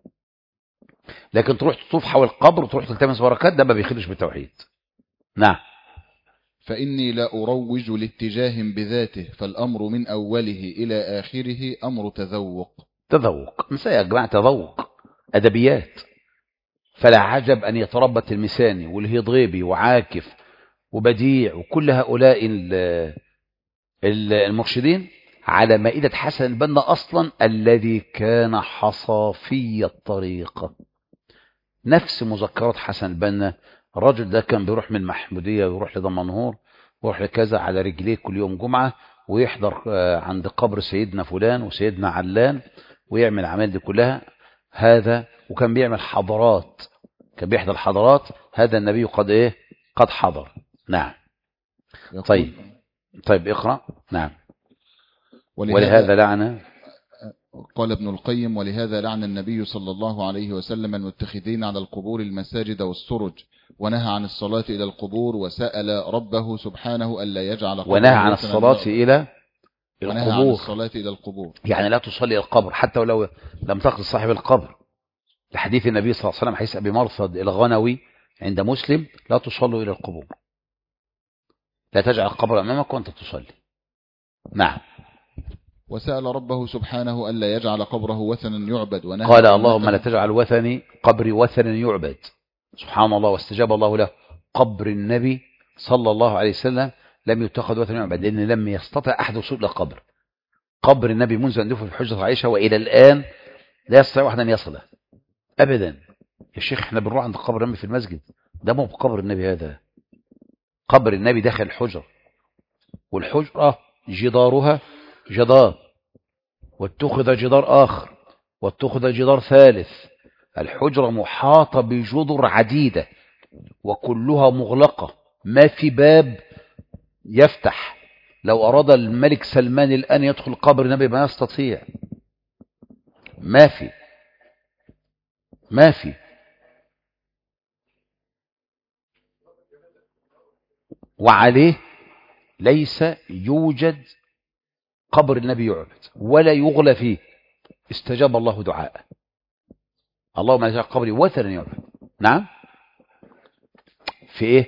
لكن تروح تطوف حول القبر وتروح تلتمس بركات ده ما بيخيلش بالتوحيد نعم فإني لا أروج لاتجاه بذاته فالأمر من أوله إلى آخره أمر تذوق تذوق مساء يا جماعه تذوق ادبيات فلا عجب ان يتربى التلمساني والهضيبي وعاكف وبديع وكل هؤلاء ال- ال- المرشدين على مائدة حسن البنا أصلا الذي كان حصافي الطريقة نفس مذكرات حسن البنا الرجل ده كان بيروح من محمودية ويروح لدمنهور ويروح لكذا على رجليه كل يوم جمعة ويحضر آه، عند قبر سيدنا فلان وسيدنا علان ويعمل العمال دي كلها هذا وكان بيعمل حضارات كان بيحضر حضارات هذا النبي قد ايه قد حضر نعم يقول طيب. طيب اقرأ نعم ولهذا لعنة قال ابن القيم ولهذا لعن النبي صلى الله عليه وسلم المتخذين على القبور المساجد والسرج ونهى عن الصلاة إلى القبور وسأل ربه سبحانه ألا يجعل قبره ونهى عن وثنا الصلاة إلى ونهى عن القبور الصلاة إلى القبور يعني لا تصلي إلى القبر حتى ولو لم تقضي صاحب القبر لحديث النبي صلى الله عليه وسلم حديث أبي مرثد الغنوي عند مسلم لا تصلوا إلى القبور لا تجعل القبر أمامك وأنت تصلي نعم وسأل ربه سبحانه ألا يجعل قبره وثنا يعبد ونهى قال عن اللهم مثل- لا تجعل وثني قبري وثنا يعبد سبحان الله واستجاب الله له قبر النبي صلى الله عليه وسلم لم يتخذ وثنا يعبد لأن لم يستطع أحد وصول إلى قبر قبر النبي منذ أن دفن في حجرة عائشة وإلى الآن لا يستطيع واحد أن يصله أبدا يا شيخ احنا بنروح عند قبر النبي في المسجد ده مو قبر النبي هذا قبر النبي داخل الحجرة والحجرة جدارها جدار واتخذ جدار آخر واتخذ جدار ثالث الحجرة محاطة بجدر عديدة وكلها مغلقة ما في باب يفتح لو أراد الملك سلمان الآن يدخل قبر النبي ما يستطيع ما في ما في وعليه ليس يوجد قبر النبي يعبد ولا يغلى فيه استجاب الله دعاءه اللهم لا تجعل قبري وثنا يعبد نعم في ايه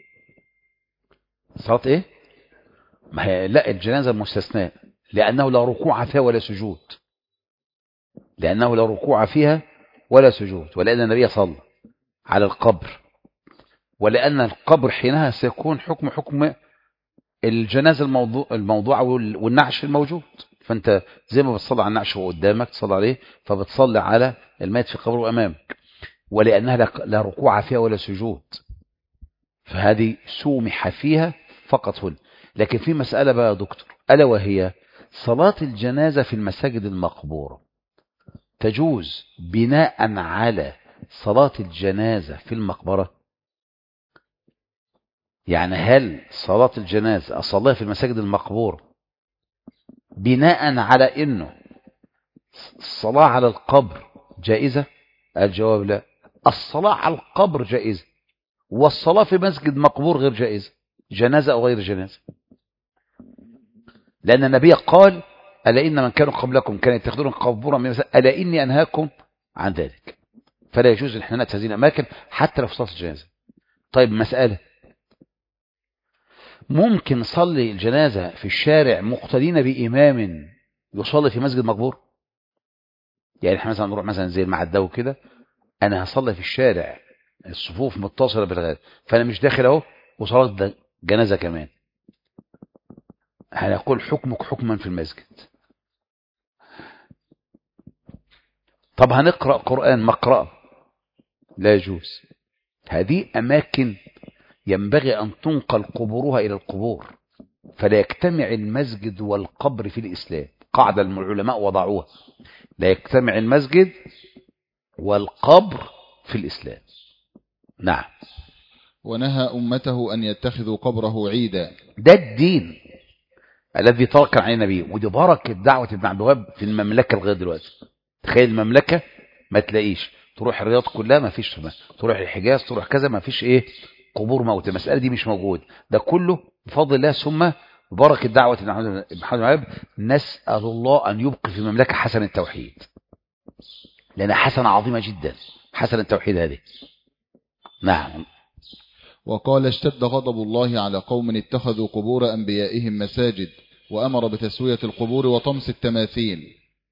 صلاة ايه ما هي لا الجنازة المستثناء لأنه لا ركوع فيها ولا سجود لأنه لا ركوع فيها ولا سجود ولأن النبي صلى على القبر ولأن القبر حينها سيكون حكم حكم الجنازة الموضوع الموضوع وال- والنعش الموجود فأنت زي ما بتصلي على النعش وهو قدامك تصلي عليه فبتصلي على الميت في قبره أمامك ولأنها لا ركوع فيها ولا سجود فهذه سومح فيها فقط هنا لكن في مسألة بقى يا دكتور ألا وهي صلاة الجنازة في المساجد المقبورة تجوز بناء على صلاة الجنازة في المقبرة يعني هل صلاة الجنازة أصليها في المساجد المقبورة بناء على أنه الصلاة على القبر جائزة الجواب لا الصلاة على القبر جائزة والصلاة في مسجد مقبور غير جائزة جنازة أو غير جنازة لأن النبي قال ألا إن من كانوا قبلكم كانوا يتخذون قبورا من ألا إني أنهاكم عن ذلك فلا يجوز أن احنا نأتي هذه الأماكن حتى لو في صلاة الجنازة طيب مسألة ممكن نصلي الجنازة في الشارع مقتدين بإمام يصلي في مسجد مقبور يعني احنا مثلا نروح مثلا زي المعدة كده أنا هصلي في الشارع الصفوف متصلة بالغاز فأنا مش داخل أهو وصلاة جنازة كمان هنقول حكمك حكما في المسجد طب هنقرأ قرآن مقرأة لا يجوز هذه أماكن ينبغي أن تنقل قبورها إلى القبور فلا يجتمع المسجد والقبر في الإسلام قاعدة العلماء وضعوها لا يجتمع المسجد والقبر في الإسلام نعم ونهى أمته أن يتخذوا قبره عيدا ده الدين الذي ترك عن النبي ودي بركة دعوة ابن عبد الوهاب في المملكة لغاية دلوقتي تخيل المملكة ما تلاقيش تروح الرياض كلها ما فيش تروح الحجاز تروح كذا ما فيش ايه قبور موت المسألة دي مش موجود ده كله بفضل الله ثم ببركة دعوة ابن محمد الوهاب نسأل الله أن يبقي في المملكة حسن التوحيد لأنها حسنة عظيمة جدا حسن التوحيد هذه نعم وقال اشتد غضب الله على قوم اتخذوا قبور أنبيائهم مساجد وأمر بتسوية القبور وطمس التماثيل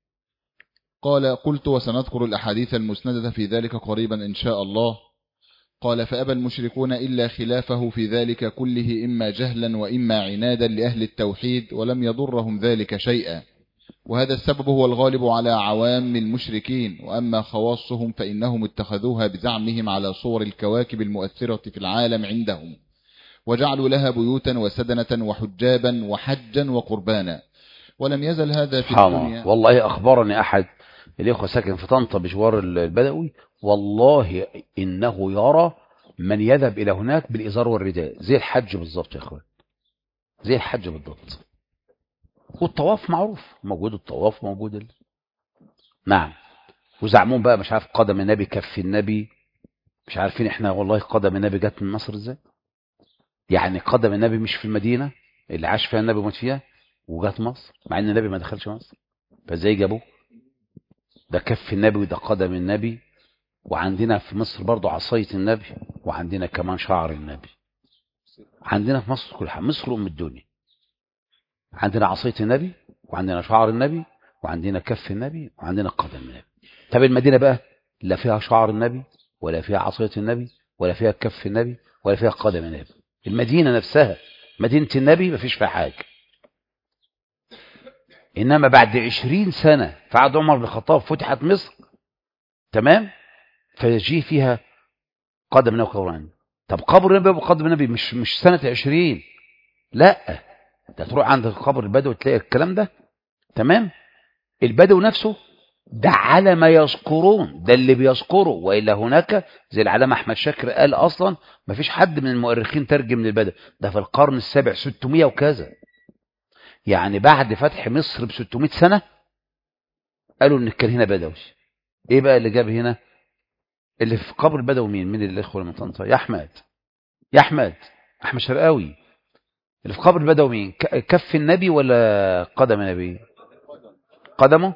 قال قلت وسنذكر الأحاديث المسندة في ذلك قريبا إن شاء الله قال فأبى المشركون إلا خلافه في ذلك كله إما جهلا وإما عنادا لأهل التوحيد ولم يضرهم ذلك شيئا وهذا السبب هو الغالب على عوام المشركين وأما خواصهم فإنهم اتخذوها بزعمهم على صور الكواكب المؤثرة في العالم عندهم وجعلوا لها بيوتا وسدنة وحجابا وحجا وقربانا ولم يزل هذا في الدنيا والله أخبرني أحد الإخوة ساكن في طنطا بجوار البدوي والله إنه يرى من يذهب إلى هناك بالإزار والرداء زي الحج بالضبط يا أخوان زي الحج بالضبط والطواف معروف موجود الطواف موجود ال... نعم وزعمون بقى مش عارف قدم النبي كف النبي مش عارفين احنا والله قدم النبي جت من مصر ازاي يعني قدم النبي مش في المدينة اللي عاش فيها النبي ومات فيها وجات مصر مع ان النبي ما دخلش مصر فازاي جابوه ده كف النبي وده قدم النبي وعندنا في مصر برضو عصاية النبي وعندنا كمان شعر النبي عندنا في مصر كل حاجة مصر أم الدنيا عندنا عصاية النبي وعندنا شعر النبي وعندنا كف النبي وعندنا قدم النبي طب المدينة بقى لا فيها شعر النبي ولا فيها عصاية النبي ولا فيها كف النبي ولا فيها قدم النبي المدينة نفسها مدينة النبي ما فيش فيها حاجة إنما بعد عشرين سنة في عهد عمر بن الخطاب فتحت مصر تمام فيجي فيها قدم النبي وقبر طب قبر النبي وقدم النبي مش مش سنة عشرين لا ده تروح عند قبر البدو تلاقي الكلام ده تمام البدو نفسه ده على ما يذكرون ده اللي بيذكروا وإلا هناك زي العلامة أحمد شاكر قال أصلا ما فيش حد من المؤرخين ترجم من البدو ده في القرن السابع 600 وكذا يعني بعد فتح مصر ب 600 سنة قالوا ان كان هنا بدوي ايه بقى اللي جاب هنا اللي في قبر البدوي مين مين الاخوه من طنطا يا احمد يا احمد احمد شرقاوي اللي في قبر البدوي مين كف النبي ولا قدم النبي قدمه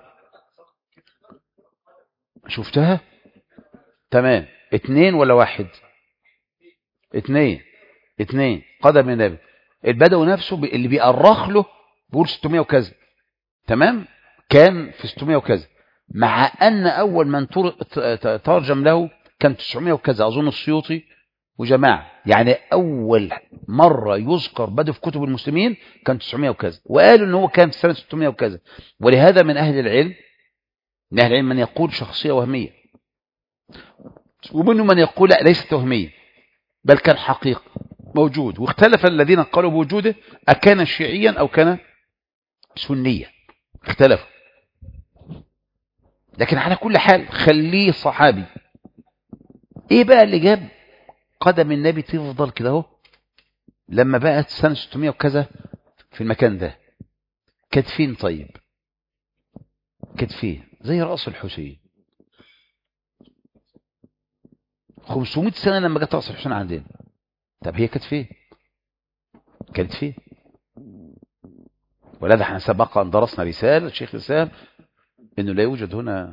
شفتها تمام اتنين ولا واحد اتنين اتنين قدم النبي البدوي نفسه اللي بيأرخ له بيقول 600 وكذا تمام كان في 600 وكذا مع أن أول من ترجم له كان 900 وكذا أظن السيوطي وجماعة يعني أول مرة يذكر بدو في كتب المسلمين كان 900 وكذا وقالوا أنه كان في سنة 600 وكذا ولهذا من أهل العلم من أهل العلم من يقول شخصية وهمية ومنهم من يقول لا ليس توهميا بل كان حقيقي موجود واختلف الذين قالوا بوجوده أكان شيعيا أو كان سنيا اختلفوا لكن على كل حال خليه صحابي ايه بقى اللي جاب قدم النبي تفضل كده اهو لما بقت سنة 600 وكذا في المكان ده كانت فين طيب كانت فين زي رأس الحسين 500 سنة لما جت رأس الحسين عندنا طب هي كانت فين كانت فين ولذا احنا سبق أن درسنا رسالة الشيخ رسالة انه لا يوجد هنا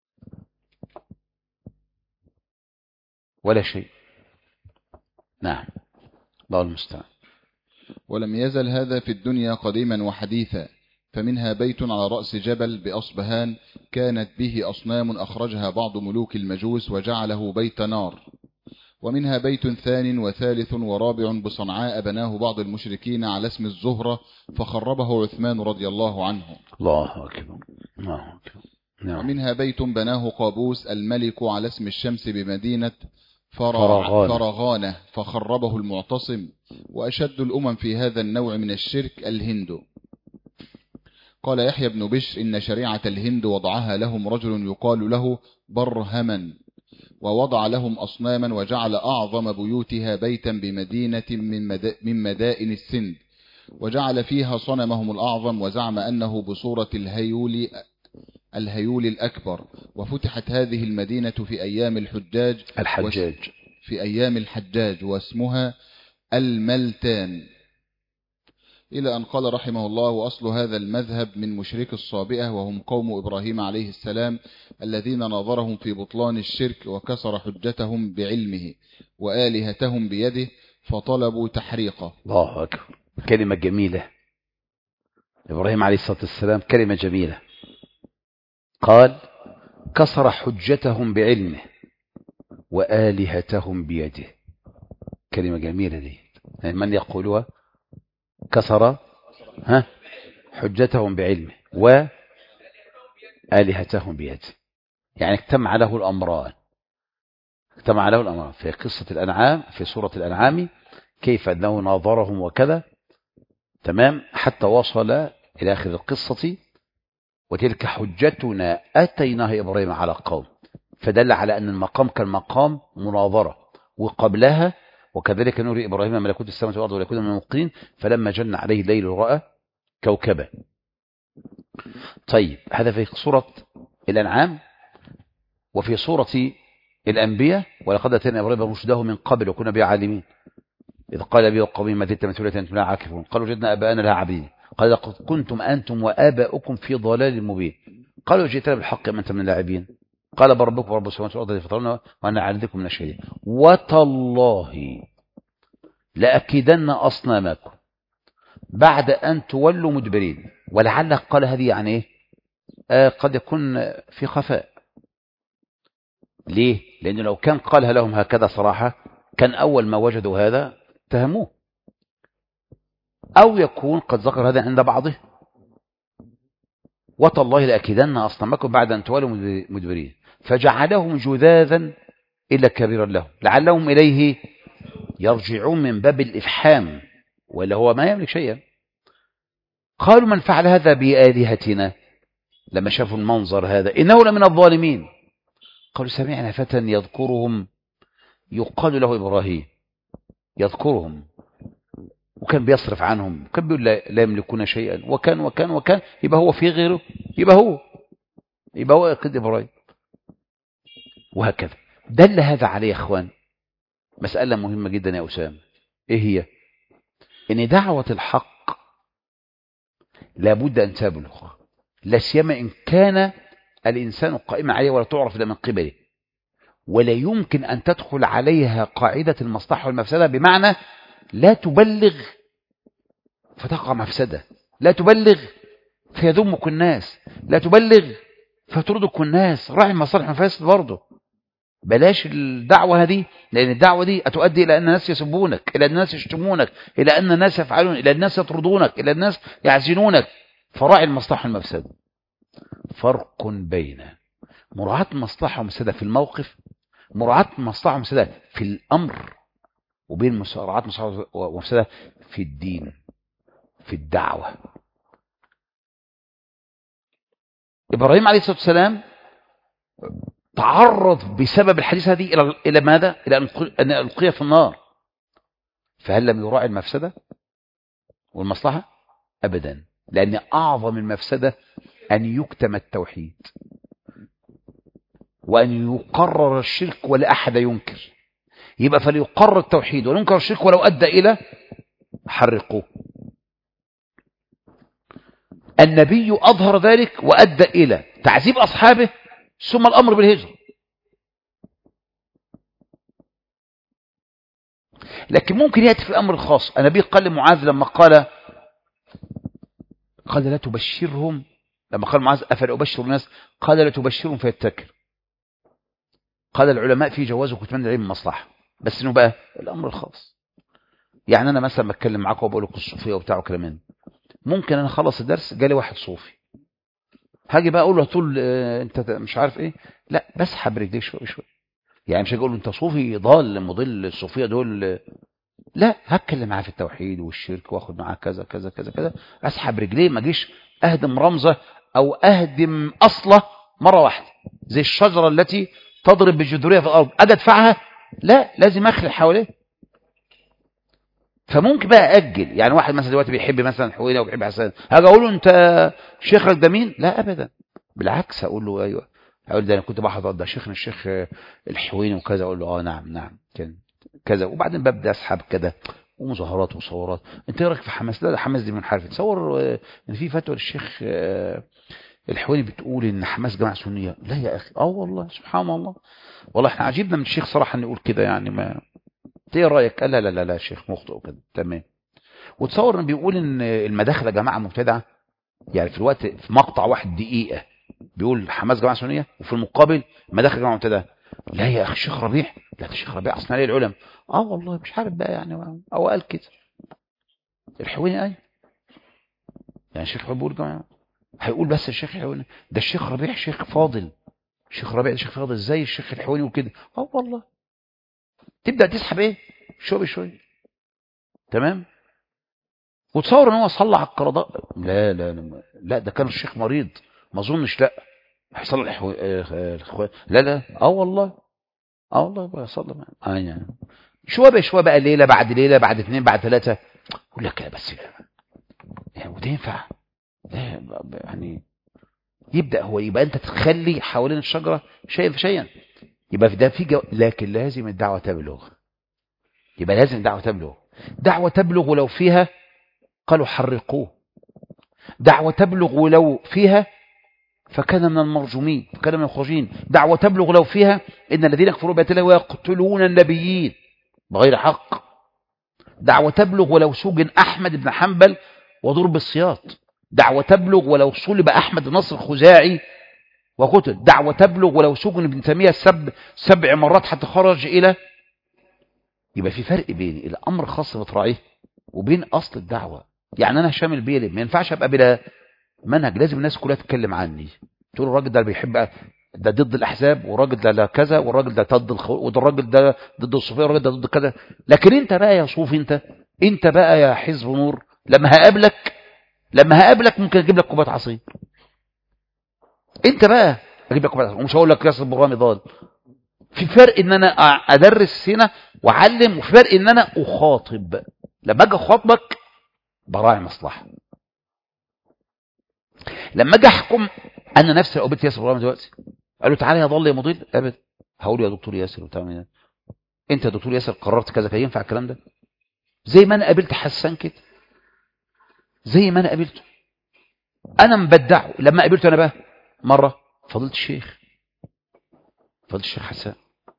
ولا شيء نعم الله المستعان ولم يزل هذا في الدنيا قديما وحديثا فمنها بيت على رأس جبل بأصبهان كانت به أصنام أخرجها بعض ملوك المجوس وجعله بيت نار ومنها بيت ثان وثالث ورابع بصنعاء بناه بعض المشركين على اسم الزهرة فخربه عثمان رضي الله عنه الله أكبر الله أكبر نعم ومنها بيت بناه قابوس الملك على اسم الشمس بمدينة فرغانة. فرغانة فخربه المعتصم وأشد الأمم في هذا النوع من الشرك الهند قال يحيى بن بشر إن شريعة الهند وضعها لهم رجل يقال له برهما ووضع لهم أصناما وجعل أعظم بيوتها بيتا بمدينة من, مدا من مدائن السند وجعل فيها صنمهم الأعظم وزعم أنه بصورة الهيول الهيول الأكبر وفتحت هذه المدينة في أيام الحجاج الحجاج في أيام الحجاج واسمها الملتان إلى أن قال رحمه الله وأصل هذا المذهب من مشرك الصابئة وهم قوم إبراهيم عليه السلام الذين ناظرهم في بطلان الشرك وكسر حجتهم بعلمه وآلهتهم بيده فطلبوا تحريقه الله أكبر كلمة جميلة إبراهيم عليه الصلاة والسلام كلمة جميلة قال كسر حجتهم بعلمه وآلهتهم بيده كلمة جميلة دي يعني من يقولها كسر ها حجتهم بعلمه وآلهتهم بيده يعني اجتمع له الأمران اجتمع له الأمران في قصة الأنعام في سورة الأنعام كيف أنه ناظرهم وكذا تمام حتى وصل إلى آخر القصة وتلك حجتنا أتيناها إبراهيم على قوم فدل على أن المقام كان مقام مناظرة وقبلها وكذلك نوري إبراهيم ملكوت السماوات والأرض وليكون من الموقنين فلما جن عليه الليل رأى كوكبا طيب هذا في سورة الأنعام وفي سورة الأنبياء ولقد أتينا إبراهيم رشده من قبل وكنا به عالمين إذ قال بي وقومي ما زلت مسؤولية أنتم لا عاكفون قالوا جدنا أباءنا لها عابدين قال لقد كنتم أنتم وآباؤكم في ضلال مبين قالوا جئتنا بالحق أم أنت من اللاعبين قال بل ربكم ورب السماوات والأرض الذي فطرنا وأنا عندكم من الشهيدين وتالله لأكيدن أصنامكم بعد أن تولوا مدبرين ولعل قال هذه يعني إيه آه قد يكون في خفاء ليه لأنه لو كان قالها لهم هكذا صراحة كان أول ما وجدوا هذا اتهموه أو يكون قد ذكر هذا عند بعضه وتالله لأكيدن أصنامكم بعد أن تولوا مدبرين فجعلهم جذاذا إلا كبيرا لهم لعلهم إليه يرجعون من باب الإفحام ولا هو ما يملك شيئا قالوا من فعل هذا بآلهتنا لما شافوا المنظر هذا إنه لمن الظالمين قالوا سمعنا فتى يذكرهم يقال له إبراهيم يذكرهم وكان بيصرف عنهم وكان بيقول لا, لا يملكون شيئا وكان وكان وكان يبقى هو في غيره يبقى هو يبقى هو قد إبراهيم وهكذا دل هذا عليه يا اخوان مسألة مهمة جدا يا أسامة إيه هي إن دعوة الحق لابد أن تبلغ لا سيما إن كان الإنسان قائما عليه ولا تعرف إلا من قبله ولا يمكن أن تدخل عليها قاعدة المصلحة والمفسدة بمعنى لا تبلغ فتقع مفسدة لا تبلغ فيذمك الناس لا تبلغ فتردك الناس راعي المصالح والمفاسد برضه بلاش الدعوة هذه لأن الدعوة دي هتؤدي إلى أن الناس يسبونك إلى أن الناس يشتمونك إلى أن الناس يفعلون إلى الناس يطردونك إلى الناس يعزنونك فراعي المصلحة والمفسدة فرق بين مراعاة المصلحة والمفسدة في الموقف مراعاة مصلحة ومفسدة في الأمر وبين مراعاة مصلحة ومفسدة في الدين في الدعوة إبراهيم عليه الصلاة والسلام تعرض بسبب الحديث هذه إلى إلى ماذا؟ إلى أن ألقي في النار فهل لم يراعي المفسدة والمصلحة؟ أبدا لأن أعظم المفسدة أن يكتم التوحيد وأن يقرر الشرك ولا أحد ينكر يبقى فليقرر التوحيد وينكر الشرك ولو أدى إلى حرقوه النبي أظهر ذلك وأدى إلى تعذيب أصحابه ثم الأمر بالهجرة لكن ممكن يأتي في الأمر الخاص النبي قال لمعاذ لما قال قال لا تبشرهم لما قال معاذ أفلا أبشر الناس قال لا تبشرهم فيتكر قال العلماء في جواز كتمان العلم مصلحة بس انه بقى الأمر الخاص يعني أنا مثلا بتكلم معاكم وبقول لكم الصوفية وبتاع وكلام من ممكن أنا أخلص الدرس جالي واحد صوفي هاجي بقى أقول له طول آه أنت مش عارف إيه لا بسحب رجليه شوية شوية يعني مش هاجي أقول له أنت صوفي ضال مضل الصوفية دول لا هتكلم معاه في التوحيد والشرك واخد معاه كذا كذا كذا كذا اسحب رجليه ما اجيش اهدم رمزه او اهدم اصله مره واحده زي الشجره التي تضرب بجذورها في الارض اجي ادفعها لا لازم اخلي حواليه فممكن بقى اجل يعني واحد مثلا دلوقتي بيحب مثلا حوينه وبيحب حسان هاجي اقول له انت شيخك ده مين لا ابدا بالعكس اقول له ايوه اقول ده انا كنت بحضر ده شيخنا الشيخ الحويني وكذا اقول له اه نعم نعم كان كذا وبعدين ببدا اسحب كده ومظاهرات وصورات انت ايه رايك في حماس لا ده حماس دي منحرف تصور ان في فتوى للشيخ الحويني بتقول ان حماس جماعه سنيه لا يا اخي اه والله سبحان الله والله احنا عجبنا من الشيخ صراحه ان يقول كده يعني ما انت ايه رايك قال لا لا لا لا شيخ مخطئ وكده تمام وتصور ان بيقول ان المداخل يا جماعه مبتدعه يعني في الوقت في مقطع واحد دقيقه بيقول حماس جماعه سنيه وفي المقابل مداخل جماعه مبتدعه لا يا اخي الشيخ ربيع لا ده الشيخ ربيع اصلا عليه العلم اه والله مش عارف بقى يعني او قال كده الحويني اي يعني الشيخ حبور جماعه هيقول بس الشيخ الحويني ده الشيخ ربيع شيخ فاضل الشيخ ربيع ده شيخ فاضل ازاي الشيخ الحويني وكده اه والله تبدا تسحب ايه شويه بشويه تمام وتصور ان هو صلى على القرضاء لا لا لا, لا ده كان الشيخ مريض ما اظنش لا هيصلي الحو... لا لا اه والله اه والله بقى صلى اه يعني شويه بقى شويه بقى ليله بعد ليله بعد اثنين بعد ثلاثه يقول لك لا بس يعني وده ينفع يعني يبدا هو يبقى انت تخلي حوالين الشجره شيئا فشيئا يبقى في ده في جو... لكن لازم الدعوه تبلغ يبقى لازم الدعوه تبلغ دعوه تبلغ ولو فيها قالوا حرقوه دعوه تبلغ ولو فيها فكان من المرجومين فكان من المخرجين دعوة تبلغ لو فيها إن الذين يكفرون بآيات الله ويقتلون النبيين بغير حق دعوة تبلغ ولو سجن أحمد بن حنبل وضرب السياط دعوة تبلغ ولو صلب أحمد نصر الخزاعي وقتل دعوة تبلغ ولو سجن ابن تيمية سب سبع مرات حتى خرج إلى يبقى في فرق بين الأمر خاص بتراعيه وبين أصل الدعوة يعني أنا هشام البيلي ما ينفعش أبقى بلا منهج لازم الناس كلها تتكلم عني تقول الراجل ده بيحب ده ضد الاحزاب والراجل ده لا كذا والراجل ده ضد الخو... والراجل ده ضد الصوفيه والراجل ده ضد كذا لكن انت بقى يا صوفي انت انت بقى يا حزب نور لما هقابلك لما هقابلك ممكن اجيب لك كوبايه عصير انت بقى اجيب لك كوبايه عصير ومش هقول لك ياسر برامي ضال في فرق ان انا ادرس هنا واعلم وفي فرق ان انا اخاطب لما اجي اخاطبك براعي مصلحه لما اجي احكم انا نفسي لو قابلت ياسر ابراهيم دلوقتي قال له تعالى يا ضل يا مضل ابدا هقول يا دكتور ياسر وبتاع انت يا دكتور ياسر قررت كذا كان ينفع الكلام ده زي ما انا قابلت حسان كده زي ما انا قابلته انا مبدعه لما قابلته انا بقى مره فضلت الشيخ فضلت الشيخ حسان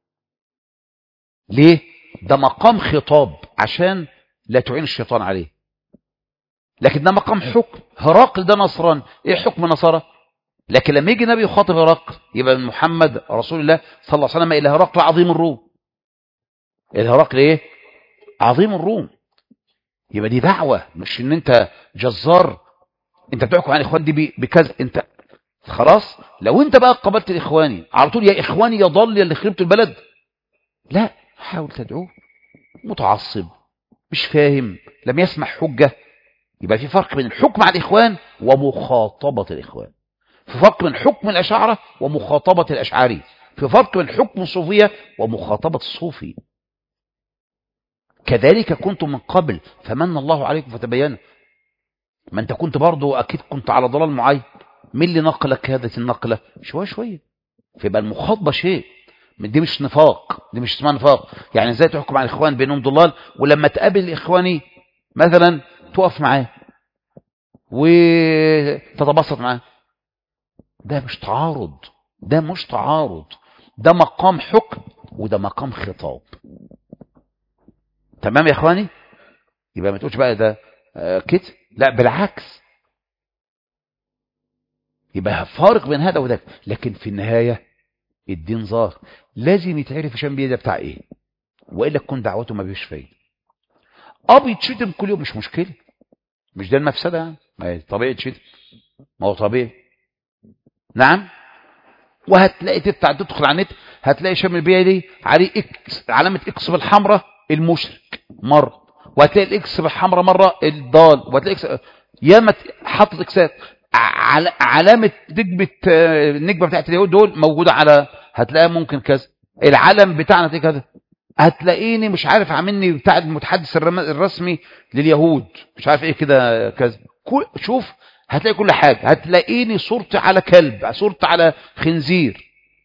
ليه ده مقام خطاب عشان لا تعين الشيطان عليه لكن ده مقام حكم هرقل ده نصران ايه حكم نصارى لكن لما يجي نبي يخاطب هرقل يبقى محمد رسول الله صلى الله عليه وسلم الى هرقل عظيم الروم الى هرقل ايه عظيم الروم يبقى دي دعوه مش ان انت جزار انت بتحكم عن الاخوان دي بكذا انت خلاص لو انت بقى قابلت الاخواني على طول يا اخواني يا ضل يا اللي خربتوا البلد لا حاول تدعوه متعصب مش فاهم لم يسمع حجة يبقى في فرق بين الحكم على الإخوان ومخاطبة الإخوان في فرق بين حكم الأشاعرة ومخاطبة الأشعري في فرق بين حكم الصوفية ومخاطبة الصوفي كذلك كنتم من قبل فمن الله عليكم فتبينوا ما انت كنت برضو اكيد كنت على ضلال معين مين اللي نقلك هذه النقلة شوية شوية فيبقى المخاطبة شيء دي مش نفاق دي مش اسمها نفاق يعني ازاي تحكم على الاخوان بينهم ضلال ولما تقابل اخواني مثلا تقف معاه وتتبسط معاه ده مش تعارض ده مش تعارض ده مقام حكم وده مقام خطاب تمام يا اخواني يبقى ما تقولش بقى ده آه كده لا بالعكس يبقى فارق بين هذا وذاك لكن في النهاية الدين ظاهر لازم يتعرف هشام بيه ده بتاع ايه والا تكون دعوته ما بيش فايده اه بيتشتم كل يوم مش مشكله مش ده المفسده يعني ما هي طبيعي تشتم ما هو طبيعي نعم وهتلاقي تفتح تدخل على النت هتلاقي هشام البيئة دي عليه اكس علامه اكس بالحمراء المشرك مره وهتلاقي الاكس بالحمراء مره الضال وهتلاقي اكس ياما حاطط اكسات عل... علامه نجمه النجمه بتاعت اليهود دول موجوده على هتلاقيها ممكن كذا العلم بتاعنا دي كذا هتلاقيني مش عارف عاملني بتاع المتحدث الرسمي لليهود مش عارف ايه كده كذا شوف هتلاقي كل حاجه هتلاقيني صورتي على كلب صورتي على خنزير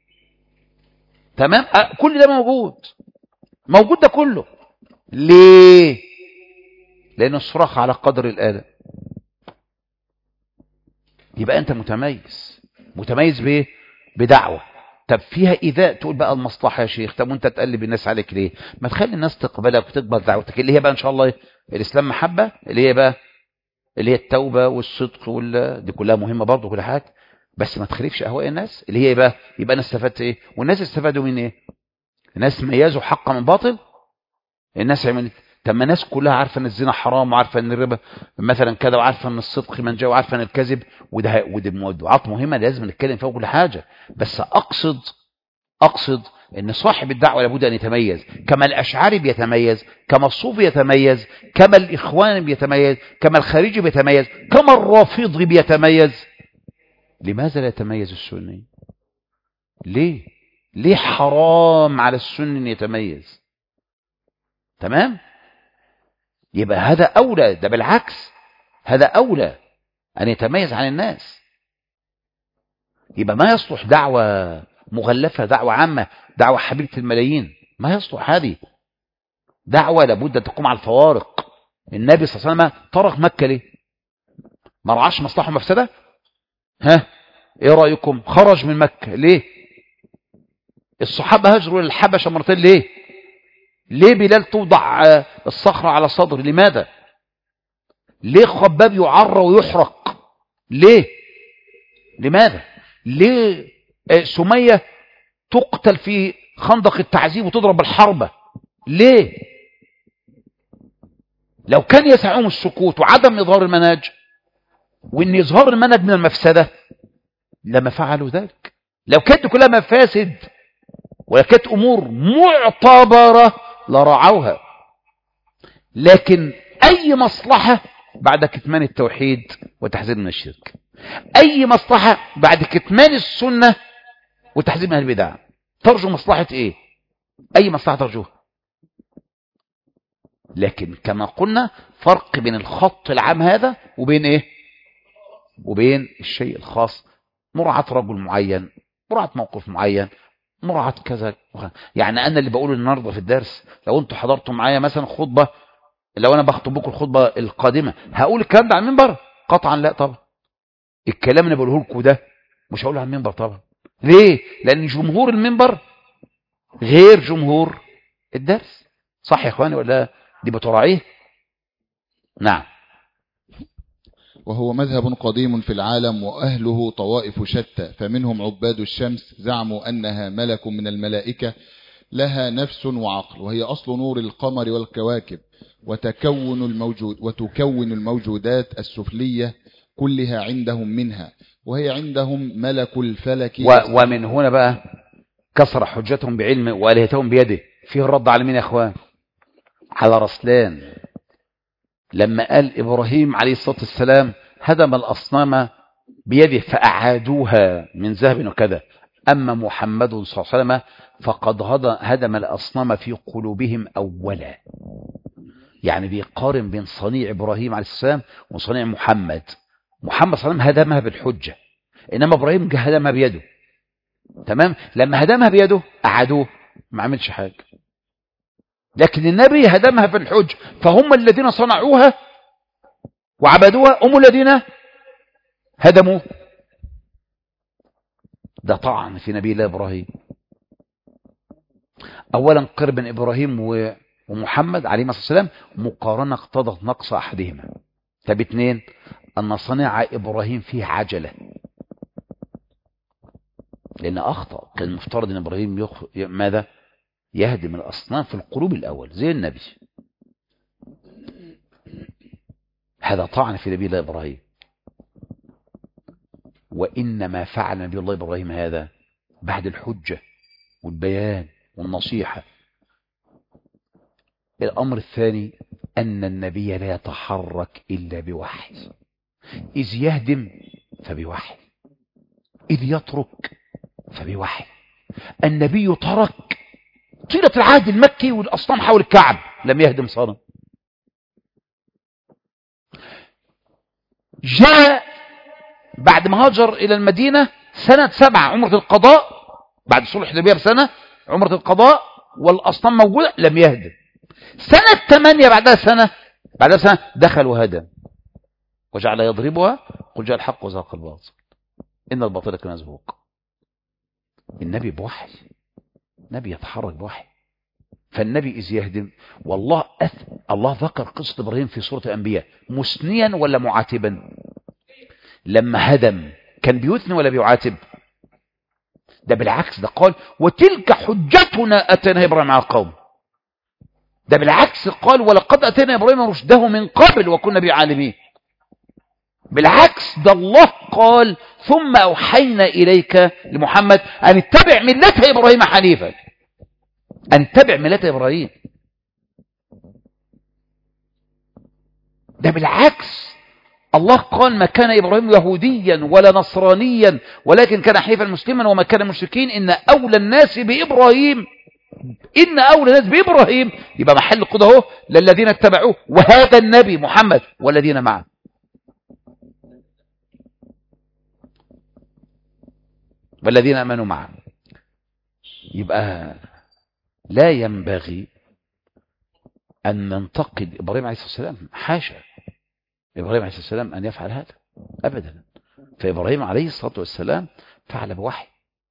تمام كل ده موجود موجود ده كله ليه لأن الصراخ على قدر الآلة يبقى أنت متميز متميز بإيه بدعوة طب فيها إذاء تقول بقى المصلحة يا شيخ طب وانت تقلب الناس عليك ليه ما تخلي الناس تقبلك وتقبل دعوتك اللي هي بقى إن شاء الله الإسلام محبة اللي هي بقى اللي هي التوبة والصدق وال... دي كلها مهمة برضه كل حاجة بس ما تخالفش أهواء الناس اللي هي بقى يبقى أنا استفدت إيه والناس استفادوا من إيه الناس ميزوا حق من باطل الناس عملت طب ما الناس كلها عارفه ان الزنا حرام وعارفه ان الربا مثلا كذا وعارفه ان الصدق منجا وعارفه ان الكذب وده ودي موضوعات مهمه لازم نتكلم فيها كل حاجه بس اقصد اقصد ان صاحب الدعوه لابد ان يتميز كما الاشعري بيتميز كما الصوفي يتميز كما الاخوان بيتميز كما الخارجي بيتميز كما الرافضي بيتميز لماذا لا يتميز السني ليه ليه حرام على السني ان يتميز تمام يبقى هذا أولى ده بالعكس هذا أولى أن يتميز عن الناس يبقى ما يصلح دعوة مغلفة دعوة عامة دعوة حبيبة الملايين ما يصلح هذه دعوة لابد أن تقوم على الفوارق النبي صلى الله عليه وسلم ترك مكة ليه ما رعاش مصلحة ومفسدة ها ايه رأيكم خرج من مكة ليه الصحابة هاجروا للحبشة مرتين ليه ليه بلال توضع الصخرة على صدر لماذا ليه خباب يعرى ويحرق ليه لماذا ليه سمية تقتل في خندق التعذيب وتضرب بالحربة ليه لو كان يسعهم السكوت وعدم إظهار المنهج وإن إظهار المنهج من المفسدة لما فعلوا ذلك لو كانت كلها مفاسد ولكانت أمور معتبرة لرعوها لكن أي مصلحة بعد كتمان التوحيد وتحذير من الشرك أي مصلحة بعد كتمان السنة وتحذير من البدع ترجو مصلحة إيه أي مصلحة ترجوها لكن كما قلنا فرق بين الخط العام هذا وبين إيه وبين الشيء الخاص مراعاة رجل معين مراعاة موقف معين مراعاة كذا يعني أنا اللي بقوله النهاردة في الدرس لو أنتوا حضرتوا معايا مثلا خطبة لو أنا بخطب لكم الخطبة القادمة هقول الكلام ده على المنبر قطعا لا طبعا الكلام اللي بقوله لكم ده مش هقوله على المنبر طبعا ليه لأن جمهور المنبر غير جمهور الدرس صح يا إخواني ولا دي بتراعيه نعم وهو مذهب قديم في العالم وأهله طوائف شتى فمنهم عباد الشمس زعموا أنها ملك من الملائكة لها نفس وعقل وهي أصل نور القمر والكواكب وتكون الموجود وتكون الموجودات السفلية كلها عندهم منها وهي عندهم ملك الفلك و ومن هنا بقى كسر حجتهم بعلم وآلهتهم بيده فيه الرد على مين يا اخوان على رسلان لما قال ابراهيم عليه الصلاه والسلام هدم الاصنام بيده فاعادوها من ذهب وكذا اما محمد صلى الله عليه وسلم فقد هدم الاصنام في قلوبهم اولا يعني بيقارن بين صنيع ابراهيم عليه السلام وصنيع محمد محمد صلى الله عليه وسلم هدمها بالحجه انما ابراهيم هدمها بيده تمام لما هدمها بيده أعادوه ما عملش حاجة لكن النبي هدمها في الحج فهم الذين صنعوها وعبدوها هم الذين هدموا ده طعن في نبي الله إبراهيم أولا قرب إبراهيم ومحمد عليه الصلاة والسلام مقارنة اقتضت نقص أحدهما طب اثنين أن صنع إبراهيم فيه عجلة لأن أخطأ كان المفترض أن إبراهيم يخ... ماذا يهدم الأصنام في القلوب الأول زي النبي هذا طعن في نبي الله إبراهيم وإنما فعل نبي الله إبراهيم هذا بعد الحجة والبيان والنصيحة الأمر الثاني أن النبي لا يتحرك إلا بوحي إذ يهدم فبوحي إذ يترك فبوحي النبي ترك طيلة العهد المكي والأصنام حول الكعب لم يهدم صنم جاء بعد ما هاجر إلى المدينة سنة سبعة عمرة القضاء بعد صلح الحديبية بسنة عمرة القضاء والأصنام موجودة لم يهدم سنة ثمانية بعدها سنة بعدها سنة دخل وهدم وجعل يضربها قل جاء الحق وزاق الباطل إن الباطل كان زهوق النبي بوحي نبي يتحرك بوحي فالنبي إذ يهدم والله أث... الله ذكر قصة إبراهيم في سورة الأنبياء مثنيا ولا معاتبا لما هدم كان بيثني ولا بيعاتب ده بالعكس ده قال وتلك حجتنا أتينا إبراهيم على القوم ده بالعكس قال ولقد أتينا إبراهيم رشده من قبل وكنا بعالمين بالعكس ده الله قال ثم أوحينا إليك لمحمد أن اتبع ملة إبراهيم حنيفا أن اتبع ملة إبراهيم ده بالعكس الله قال ما كان إبراهيم يهوديا ولا نصرانيا ولكن كان حنيفا مسلما وما كان مشركين إن أولى الناس بإبراهيم إن أولى الناس بإبراهيم يبقى محل قده اهو للذين اتبعوه وهذا النبي محمد والذين معه والذين امنوا معه يبقى لا ينبغي أن ننتقد إبراهيم عليه الصلاة والسلام حاشا إبراهيم عليه الصلاة والسلام أن يفعل هذا أبدا فإبراهيم عليه الصلاة والسلام فعل بوحي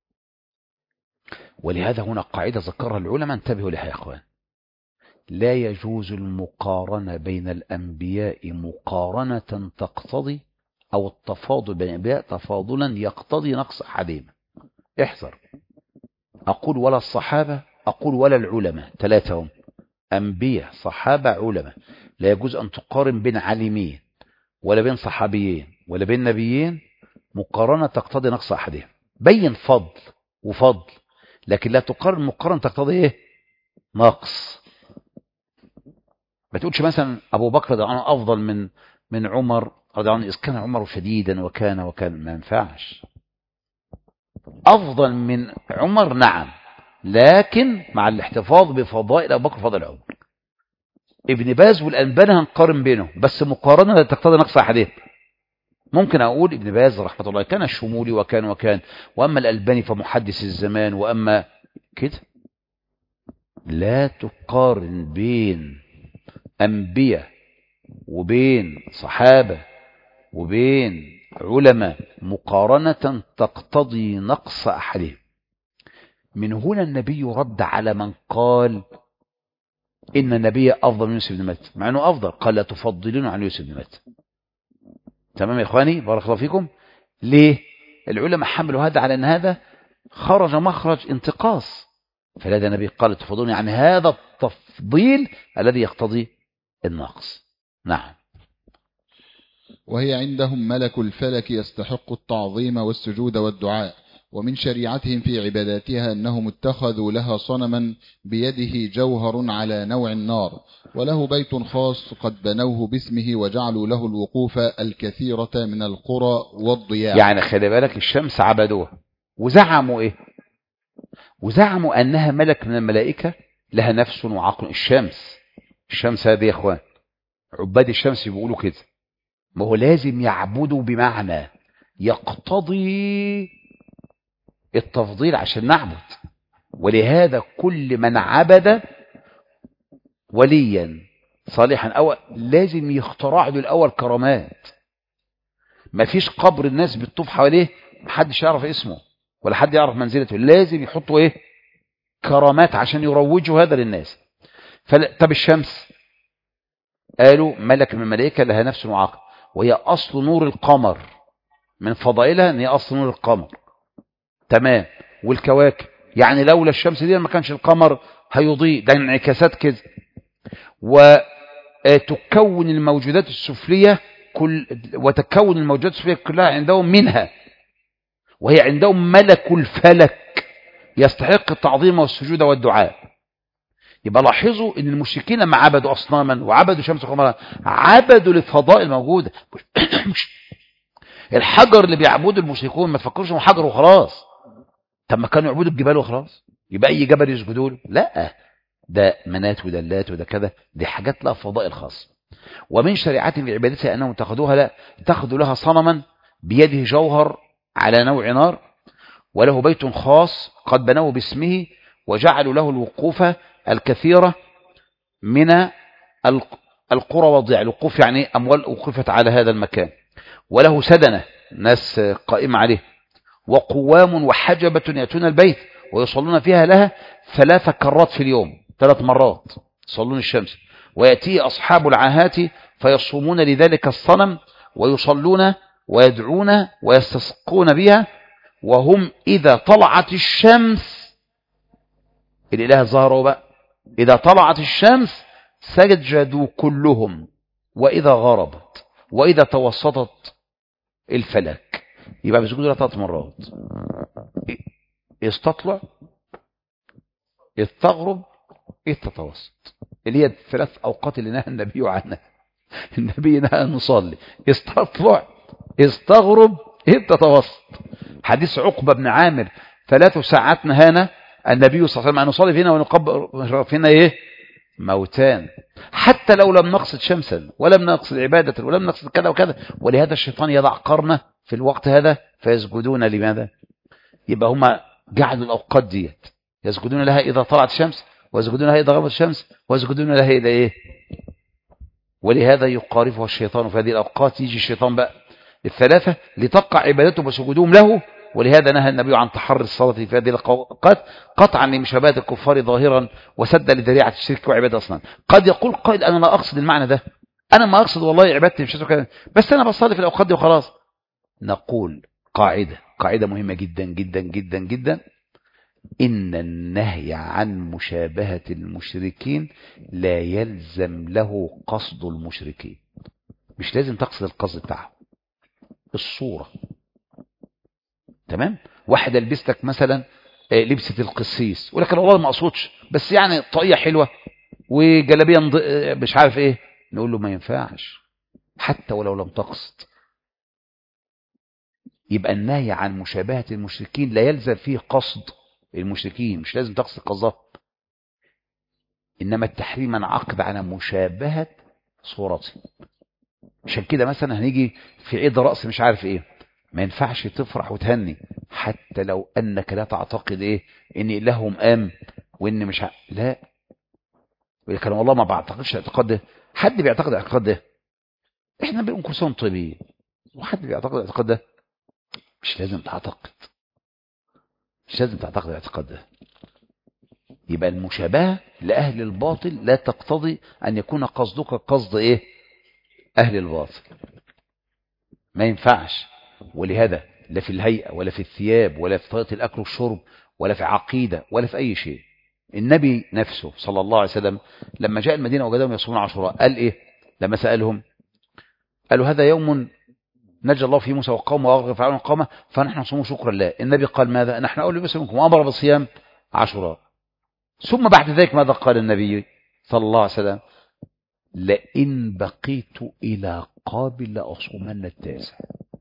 ولهذا هنا قاعدة ذكرها العلماء انتبهوا لها يا أخوان لا يجوز المقارنة بين الأنبياء مقارنة تقتضي أو التفاضل بين الأنبياء تفاضلا يقتضي نقص أحدهما احذر أقول ولا الصحابة أقول ولا العلماء ثلاثة هم أنبياء صحابة علماء لا يجوز أن تقارن بين عالمين ولا بين صحابيين ولا بين نبيين مقارنة تقتضي نقص أحدهم بين فضل وفضل لكن لا تقارن مقارنة تقتضي إيه نقص ما تقولش مثلا أبو بكر رضي الله عنه أفضل من من عمر رضي الله عنه إذ كان عمر شديدا وكان وكان ما ينفعش أفضل من عمر نعم لكن مع الاحتفاظ بفضائل أبو بكر فضل عمر ابن باز والأنباني هنقارن بينهم بس مقارنة لا تقتضي نقص أحدهم ممكن أقول ابن باز رحمة الله كان الشمولي وكان وكان وأما الألباني فمحدث الزمان وأما كده لا تقارن بين أنبياء وبين صحابة وبين علماء مقارنة تقتضي نقص أحدهم من هنا النبي رد على من قال إن النبي أفضل من يوسف بن متى مع أنه أفضل قال لا تفضلون عن يوسف بن متى تمام يا إخواني بارك الله فيكم ليه العلماء حملوا هذا على أن هذا خرج مخرج انتقاص فلذا النبي قال تفضلوني عن هذا التفضيل الذي يقتضي النقص نعم وهي عندهم ملك الفلك يستحق التعظيم والسجود والدعاء ومن شريعتهم في عباداتها أنهم اتخذوا لها صنما بيده جوهر على نوع النار وله بيت خاص قد بنوه باسمه وجعلوا له الوقوف الكثيرة من القرى والضياع يعني خلي بالك الشمس عبدوها وزعموا ايه وزعموا انها ملك من الملائكة لها نفس وعقل الشمس الشمس هذه يا اخوان عباد الشمس بيقولوا كده ما هو لازم يعبدوا بمعنى يقتضي التفضيل عشان نعبد ولهذا كل من عبد وليا صالحا أو لازم يخترع له الأول كرامات ما فيش قبر الناس بتطوف حواليه محدش يعرف اسمه ولا حد يعرف منزلته لازم يحطوا ايه كرامات عشان يروجوا هذا للناس فل... طب الشمس قالوا ملك من الملائكة لها نفس وعقل وهي أصل نور القمر من فضائلها ان هي أصل نور القمر تمام والكواكب يعني لولا الشمس دي ما كانش القمر هيضيء ده انعكاسات كده وتكون الموجودات السفلية كل وتكون الموجودات السفلية كلها عندهم منها وهي عندهم ملك الفلك يستحق التعظيم والسجود والدعاء يبقى لاحظوا ان المشركين لما عبدوا اصناما وعبدوا شمس وقمرا عبدوا للفضاء الموجوده مش الحجر اللي بيعبده المشركون ما تفكروش انه حجر وخلاص طب ما كانوا يعبدوا الجبال وخلاص يبقى اي جبل يسجدوا له لا ده منات ودلات وده كذا دي حاجات لها فضائل خاصه ومن شريعتهم في عبادتها انهم اتخذوها لا اتخذوا لها صنما بيده جوهر على نوع نار وله بيت خاص قد بنوه باسمه وجعلوا له الوقوف الكثيرة من القرى والضياع الوقوف يعني أموال وقفت على هذا المكان وله سدنة ناس قائمة عليه وقوام وحجبة يأتون البيت ويصلون فيها لها ثلاث كرات في اليوم ثلاث مرات يصلون الشمس ويأتي أصحاب العاهات فيصومون لذلك الصنم ويصلون ويدعون ويستسقون بها وهم إذا طلعت الشمس الإله ظهروا بقى إذا طلعت الشمس سجدوا كلهم وإذا غربت وإذا توسطت الفلك يبقى بيسجدوا لها ثلاث مرات يستطلع يستغرب يتتوسط اللي هي الثلاث أوقات اللي نهى النبي عنها النبي نهى أن نصلي يستطلع يستغرب يتتوسط حديث عقبة بن عامر ثلاث ساعات نهانا النبي صلى الله عليه وسلم أن نصلي فينا ونقبر فينا إيه موتان حتى لو لم نقصد شمسا ولم نقصد عبادة ولم نقصد كذا وكذا ولهذا الشيطان يضع قرنه في الوقت هذا فيسجدون لماذا يبقى هما جعلوا الأوقات ديت يسجدون لها إذا طلعت الشمس ويسجدون لها إذا غربت الشمس ويسجدون لها إذا إيه ولهذا يقارفها الشيطان في هذه الأوقات يجي الشيطان بقى الثلاثة لتقع عبادته وسجودهم له ولهذا نهى النبي عن تحري الصلاة في هذه الأوقات قطعا لمشابهة الكفار ظاهرا وسد لذريعة الشرك وعبادة أصلا قد يقول قائل أنا لا أقصد المعنى ده أنا ما أقصد والله عبادتي مش كده بس أنا بصلي في الأوقات دي وخلاص نقول قاعدة قاعدة مهمة جدا جدا جدا جدا إن النهي عن مشابهة المشركين لا يلزم له قصد المشركين مش لازم تقصد القصد بتاعه الصورة تمام واحد لبستك مثلا لبسة القسيس ولكن والله ما اقصدش بس يعني طاقية حلوة وجلابية مش عارف ايه نقول له ما ينفعش حتى ولو لم تقصد يبقى النهي عن مشابهة المشركين لا يلزم فيه قصد المشركين مش لازم تقصد قصدها إنما التحريم انعقد على مشابهة صورته عشان كده مثلا هنيجي في عيد رأس مش عارف ايه ما ينفعش تفرح وتهني حتى لو انك لا تعتقد ايه ان الههم قام وان مش ع... لا ولكن والله ما بعتقدش الاعتقاد ده حد بيعتقد الاعتقاد ده احنا بنقول كل سنه طيبين وحد بيعتقد الاعتقاد ده مش لازم تعتقد مش لازم تعتقد الاعتقاد ده يبقى المشابهه لاهل الباطل لا تقتضي ان يكون قصدك قصد ايه اهل الباطل ما ينفعش ولهذا لا في الهيئة ولا في الثياب ولا في طريقة الأكل والشرب ولا في عقيدة ولا في أي شيء النبي نفسه صلى الله عليه وسلم لما جاء المدينة وجدهم يصومون عاشوراء قال إيه لما سألهم قالوا هذا يوم نجى الله في موسى وقومه واغفر فرعون وقومه فنحن نصوم شكرا لله النبي قال ماذا نحن اولى بس منكم وامر بصيام عاشوراء ثم بعد ذلك ماذا قال النبي صلى الله عليه وسلم لئن بقيت الى قابل لاصومن التاسع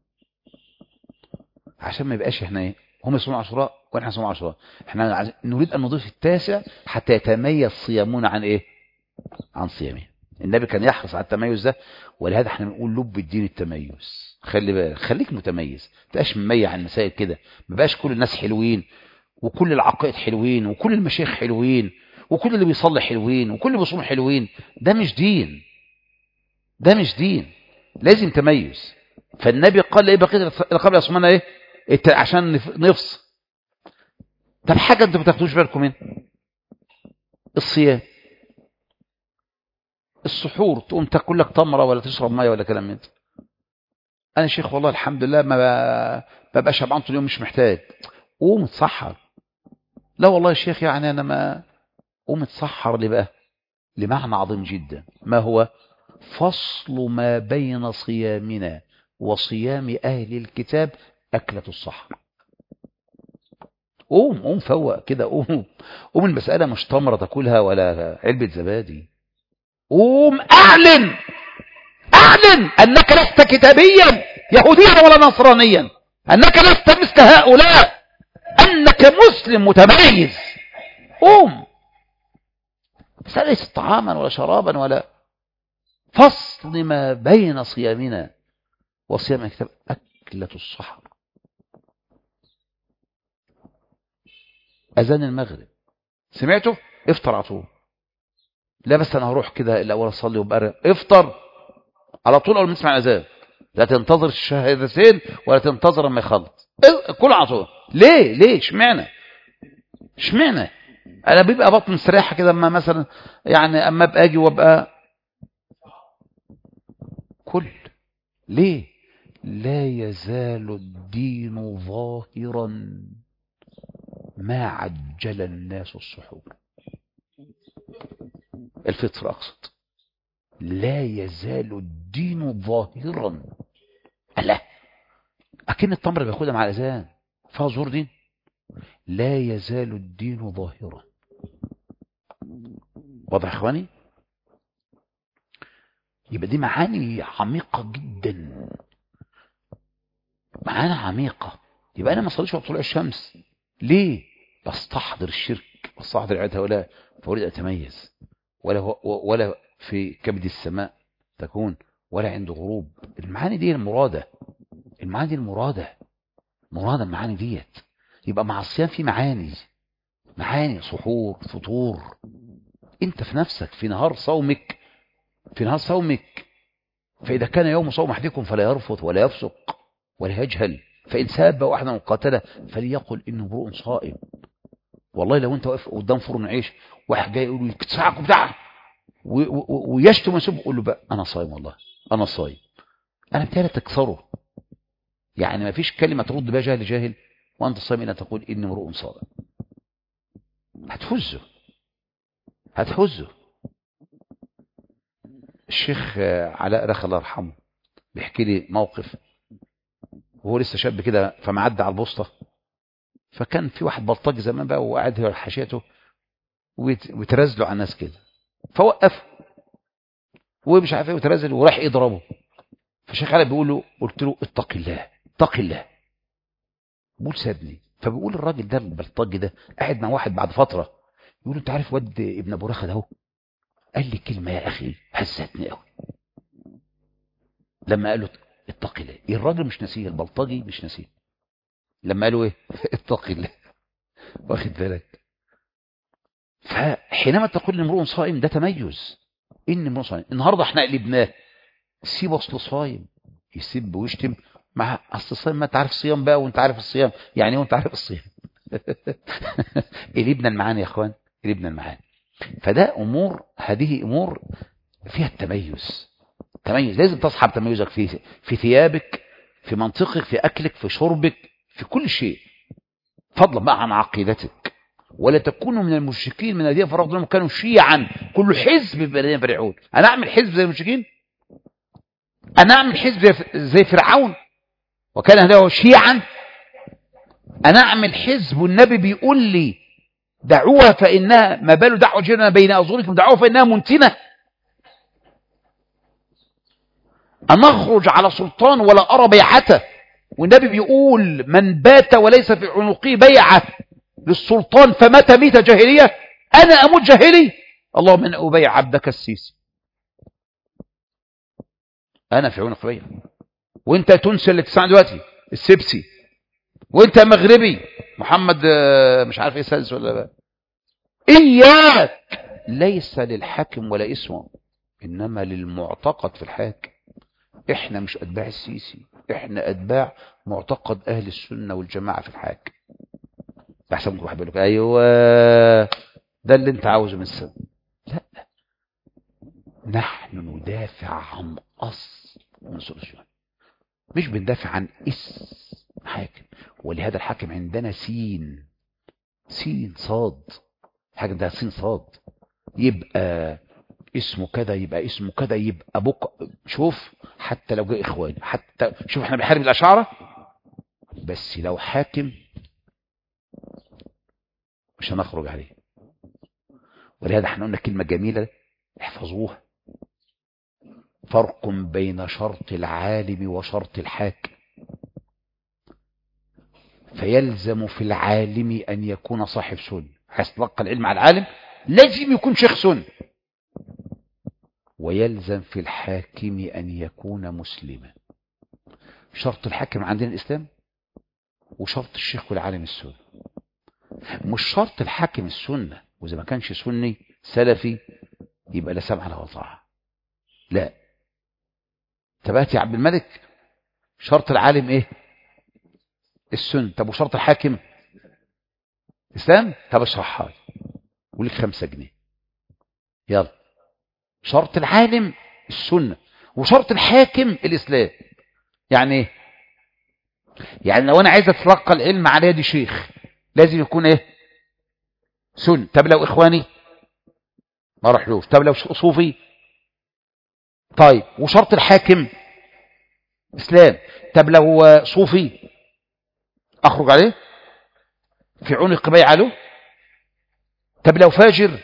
عشان ما يبقاش احنا ايه هم يصوموا عاشوراء واحنا نصوم عاشوراء احنا عايز- نريد ان نضيف التاسع حتى يتميز صيامنا عن ايه عن صيامه النبي كان يحرص على التميز ده ولهذا احنا بنقول لب الدين التميز خلي بالك خليك متميز ما تبقاش مميع عن المسائل كده ما بقاش كل الناس حلوين وكل العقائد حلوين وكل المشايخ حلوين وكل اللي بيصلي حلوين وكل اللي بيصوم حلوين ده مش دين ده مش دين لازم تميز فالنبي قال ايه بقيه قبل يصومنا ايه الت- عشان نف- نفصل طب حاجه انتوا ما بتاخدوش بالكم منها الصيام السحور تقوم تاكل لك تمره ولا تشرب ميه ولا كلام من ده انا شيخ والله الحمد لله ما ب- ببقى شبعان طول اليوم مش محتاج قوم اتسحر لا والله يا شيخ يعني انا ما قوم اتسحر ليه بقى لمعنى عظيم جدا ما هو فصل ما بين صيامنا وصيام اهل الكتاب اكله السحر قوم قوم فوق كده قوم قوم المساله مش تمره تاكلها ولا علبه زبادي قوم اعلن اعلن انك لست كتابيا يهوديا ولا نصرانيا انك لست مثل هؤلاء انك مسلم متميز قوم بس ليس طعاما ولا شرابا ولا فصل ما بين صيامنا وصيام الكتاب أكلة الصحر أذان المغرب سمعته افطر على طول لا بس أنا هروح كده الأول أصلي وبقى افطر على طول أول ما تسمع الأذان لا تنتظر الشهادتين ولا تنتظر اما يخلص اه، كل على طول ليه ليه اشمعنى اشمعنى انا بيبقى بطن مستريحه كده اما مثلا يعني اما ابقى اجي وابقى كل ليه لا يزال الدين ظاهرا ما عجل الناس السحور الفطر اقصد لا يزال الدين ظاهرا ألا أكن التمر بياخدها مع الأذان فيها ظهور دين لا يزال الدين ظاهرا واضح يا إخواني يبقى دي معاني عميقة جدا معاني عميقة يبقى أنا ما صليش وقت طلوع الشمس ليه بستحضر الشرك بستحضر عبادة هؤلاء فأريد أتميز ولا ولا في كبد السماء تكون ولا عند غروب المعاني دي المرادة المعاني دي المرادة مرادة المعاني ديت يبقى مع الصيام في معاني معاني سحور فطور انت في نفسك في نهار صومك في نهار صومك فإذا كان يوم صوم أحدكم فلا يرفث ولا يفسق ولا يجهل فإن ساب واحدا قاتله فليقل إنه امرؤ صائم والله لو انت واقف قدام فرن عيش واحد جاي يقول لك ساعك بتاع ويشتم ويسب قول له بقى انا صايم والله انا صايم انا بتهيألي تكسره يعني ما فيش كلمه ترد بها جاهل جاهل وانت صايم الا تقول اني امرؤ صائم هتهزه هتهزه الشيخ علاء رخ الله يرحمه بيحكي لي موقف وهو لسه شاب كده فمعدى على البوسطه فكان في واحد بلطجي زمان بقى وقاعد هو حاشيته ويترازلوا على الناس كده فوقفه ومش عارف ايه وترازل وراح يضربه فالشيخ علاء بيقول له قلت له اتق الله اتق الله بقول سابني فبيقول الراجل ده البلطجي ده قاعد مع واحد بعد فتره يقول له انت عارف واد ابن ابو رخد اهو قال لي كلمه يا اخي هزتني قوي لما قال له اتق الله الراجل مش ناسيه البلطجي مش ناسيه لما قالوا ايه اتق الله واخد بالك فحينما تقول لامرؤ صائم ده تميز ان امرؤ صائم النهارده احنا قلبناه سيب اصل صايم يسب ويشتم مع اصل صايم ما انت عارف الصيام بقى وانت عارف الصيام يعني وانت عارف الصيام قلبنا المعاني يا اخوان قلبنا المعاني فده امور هذه امور فيها التميز تميز لازم تصحب تميزك في في ثيابك في منطقك في اكلك في شربك في كل شيء فضلا بقى عن عقيدتك ولا تكونوا من المشركين من الذين فرغوا لهم كانوا شيعا كل حزب بما فرعون انا اعمل حزب زي المشركين انا اعمل حزب زي فرعون وكان له شيعا أنا أعمل حزب والنبي بيقول لي دعوها فإنها ما بال دعوة جنة بين أظهركم دعوها فإنها منتنة أن أخرج على سلطان ولا أرى بيعته والنبي بيقول من بات وليس في عنقه بيعة للسلطان فمات ميتة جاهلية أنا أموت جاهلي اللهم أن أبيع عبدك السيسي أنا في عنق بيع وانت تونسي اللي تسمع دلوقتي السبسي وانت مغربي محمد آه، مش عارف ايه سادس ولا بقى. اياك ليس للحاكم ولا اسمه انما للمعتقد في الحاكم احنا مش اتباع السيسي احنا اتباع معتقد اهل السنه والجماعه في الحاكم احسن واحد بيقول لك ايوه ده اللي انت عاوزه من السنه لا نحن ندافع عن اصل من سلوشيون مش بندافع عن اسم حاكم ولهذا الحاكم عندنا سين سين صاد حاكم ده سين صاد يبقى اسمه كذا يبقى اسمه كذا يبقى بك شوف حتى لو جاء اخواني حتى شوف احنا بنحارب الاشاعره بس لو حاكم مش هنخرج عليه ولهذا احنا قلنا كلمه جميله احفظوها فرق بين شرط العالم وشرط الحاكم فيلزم في العالم أن يكون صاحب سن هيتلقى العلم على العالم لازم يكون شيخ سن ويلزم في الحاكم أن يكون مسلما شرط الحاكم عندنا الإسلام وشرط الشيخ والعالم السنة مش شرط الحاكم السنة وإذا ما كانش سني سلفي يبقى لا سمع له طاعة لا تبات يا عبد الملك شرط العالم ايه السن طب وشرط الحاكم اسلام طب اشرحها لي وليك خمسة جنيه يلا شرط العالم السنة وشرط الحاكم الإسلام يعني ايه يعني لو أنا عايز أتلقى العلم على يد شيخ لازم يكون ايه سن طب لو إخواني ما رحلوش طب لو صوفي طيب وشرط الحاكم إسلام طب لو صوفي أخرج عليه في عنق بيع له طب لو فاجر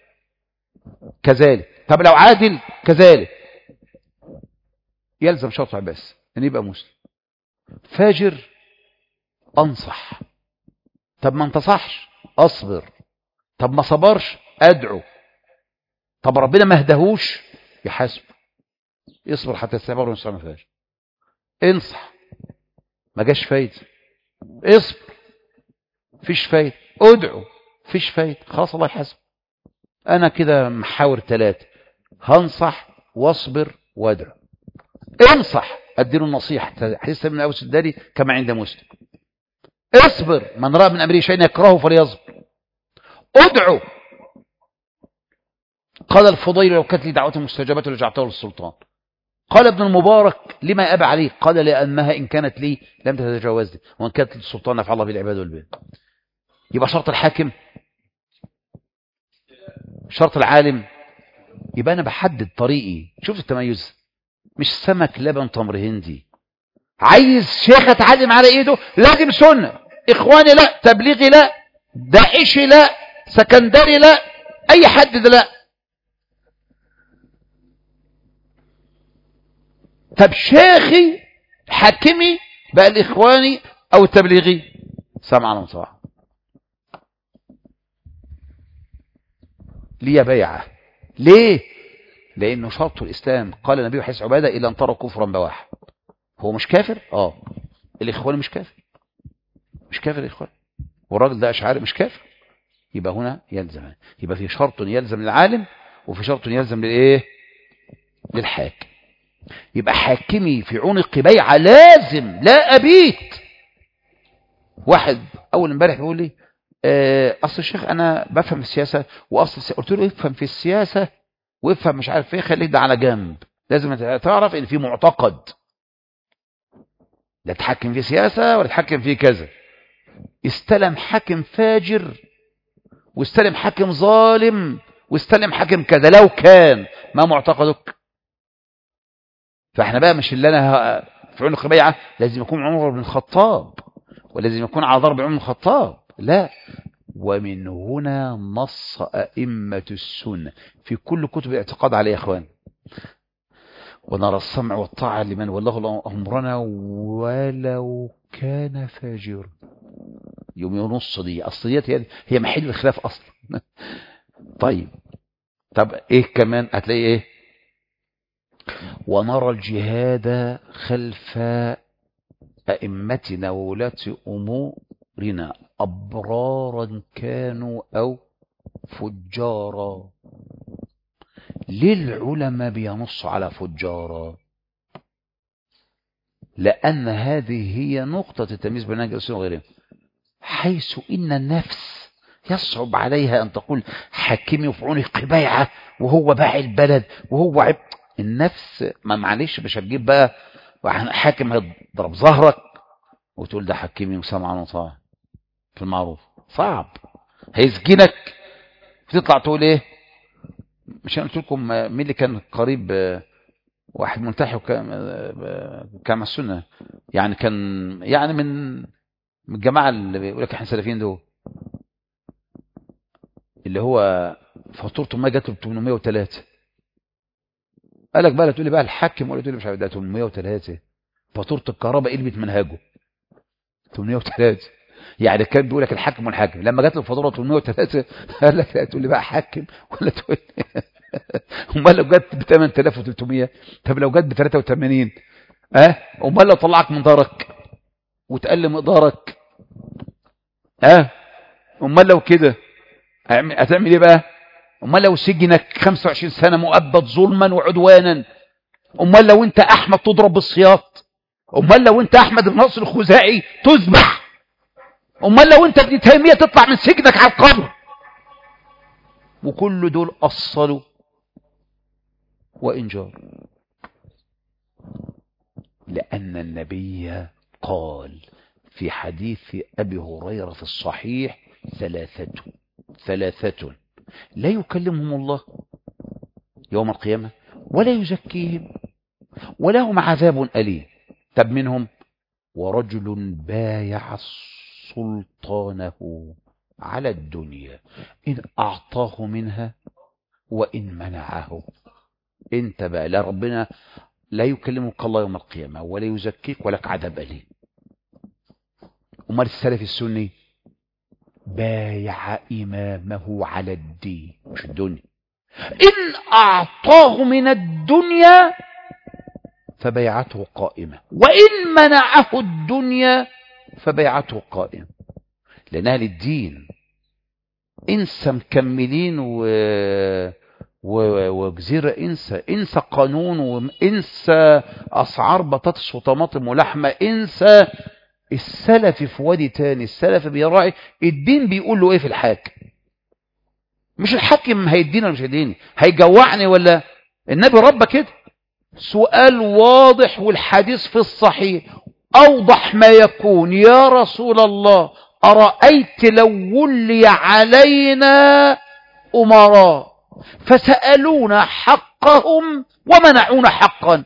كذلك طب لو عادل كذلك يلزم شرط بس أن يبقى مسلم فاجر أنصح طب ما انتصحش أصبر طب ما صبرش أدعو طب ربنا ما اهدهوش يحاسب يصبر حتى يستمر ونصح ما فاجر انصح ما جاش فايده اصبر فيش فايده ادعو فيش فايده خلاص الله يحاسب انا كده محاور ثلاثه هنصح واصبر وادعو انصح اديله النصيحه حديث من اوس الداري كما عند مسلم اصبر من راى من امره شيئا يكرهه فليصبر ادعو قال الفضيل لو كانت لي دعوه مستجابه لجعلته للسلطان قال ابن المبارك لما أبى عليه قال لأنها إن كانت لي لم تتجاوزني وإن كانت للسلطان نفع الله بالعباد والبيت يبقى شرط الحاكم شرط العالم يبقى أنا بحدد طريقي شوف التميز مش سمك لبن تمر هندي عايز شيخ اتعلم على ايده لازم سنة اخواني لا تبليغي لا داعشي لا سكندري لا اي حد ده لا طب شيخي حاكمي بقى الإخواني أو التبليغي سمعا وطاعة لي بيعة ليه لأنه شرط الإسلام قال النبي حيث عبادة إلا أن ترى كفرا بواح هو مش كافر اه الإخوان مش كافر مش كافر الإخوان والراجل ده أشعاري مش كافر يبقى هنا يلزم يبقى في شرط يلزم للعالم وفي شرط يلزم للإيه للحاكم يبقى حاكمي في عنق بيعة لازم لا أبيت واحد أول امبارح بيقول لي آه، أصل الشيخ أنا بفهم في السياسة وأصل السياسة. قلت له افهم في السياسة وافهم مش عارف ايه خليك ده على جنب لازم تعرف ان في معتقد لا تحكم في سياسة ولا تحكم في كذا استلم حاكم فاجر واستلم حاكم ظالم واستلم حاكم كذا لو كان ما معتقدك فاحنا بقى مش اللي انا في عنق بيعة لازم يكون عمر بن الخطاب ولازم يكون على ضرب عمر بن الخطاب لا ومن هنا نص أئمة السنة في كل كتب الاعتقاد عليه يا إخوان ونرى السمع والطاعة لمن والله أمرنا ولو كان فاجر يوم ينص دي أصل ديت هي محل الخلاف أصلا طيب طب إيه كمان هتلاقي إيه ونرى الجهاد خلف أئمتنا وولاة أمورنا أبرارا كانوا أو فجارا ليه العلماء بينص على فجارا لأن هذه هي نقطة التمييز بين النهج السنة وغيرها حيث إن النفس يصعب عليها أن تقول حكمي في عنق بيعة وهو باع البلد وهو عب النفس ما معلش مش هتجيب بقى حاكم هيضرب ظهرك وتقول ده حكمي وسمعا وطاعة في المعروف صعب هيسجنك تطلع تقول ايه مش انا قلت لكم مين اللي كان قريب واحد منتحي كان السنه يعني كان يعني من من الجماعه اللي بيقول لك احنا سلفيين دول اللي هو فاتورته ما جات له 803 قال لك بقى لا تقول لي بقى الحاكم ولا تقول لي مش عارف ده 803 فاتوره الكهرباء قلبت منهجه 803 يعني كان بيقول لك الحاكم والحاكم لما جات له الفاتوره 803 قال لك لا تقول لي بقى حاكم ولا تقول لي امال لو جت ب 8300 طب لو جت ب 83 اه امال لو طلعك من دارك وتقل مقدارك اه امال لو كده هتعمل ايه بقى امال لو سجنك 25 سنه مؤبد ظلما وعدوانا امال لو انت احمد تضرب بالسياط امال لو انت احمد بن نصر الخزاعي تذبح امال لو انت ابن تيميه تطلع من سجنك على القبر وكل دول اصلوا وان جار لان النبي قال في حديث ابي هريره في الصحيح ثلاثه ثلاثه لا يكلمهم الله يوم القيامه ولا يزكيهم ولهم عذاب اليم طب منهم ورجل بايع سلطانه على الدنيا إن أعطاه منها وإن منعه انت بقى لا ربنا لا يكلمك الله يوم القيامة ولا يزكيك ولك عذاب أليم أمال السلف السني بايع إمامه على الدين مش الدنيا إن أعطاه من الدنيا فبيعته قائمة وإن منعه الدنيا فبيعته قائمة لأنها للدين انسى مكملين و... و... وجزيرة انسى انسى قانون وانسى أسعار بطاطس وطماطم ولحمة انسى السلف في وادي تاني السلف بيراعي الدين بيقول له ايه في الحاكم مش الحاكم هيديني ولا مش هيديني هيجوعني ولا النبي ربى كده سؤال واضح والحديث في الصحيح أوضح ما يكون يا رسول الله أرأيت لو ولي علينا أمراء فسألونا حقهم ومنعونا حقا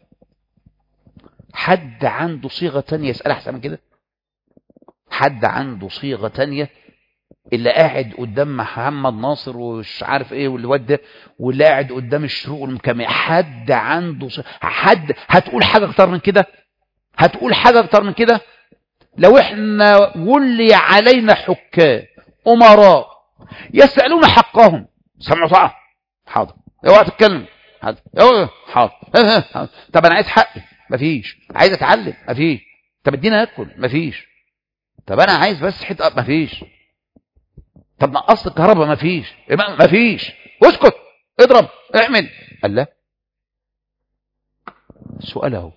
حد عنده صيغة تانية يسأل أحسن من كده حد عنده صيغة تانية اللي قاعد قدام محمد ناصر ومش عارف ايه واللي ود واللي قاعد قدام الشروق والمكامئ حد عنده صيغة حد هتقول حاجة اكتر من كده هتقول حاجة اكتر من كده لو احنا ولي علينا حكام امراء يسألون حقهم سمعوا طاعة حاضر اوعى تتكلم حاضر اوعى حاضر طب انا عايز حقي مفيش عايز اتعلم مفيش طب ادينا اكل مفيش طب انا عايز بس حته مفيش طب نقصت الكهرباء مفيش مفيش اسكت اضرب اعمل قال لا سؤال اهو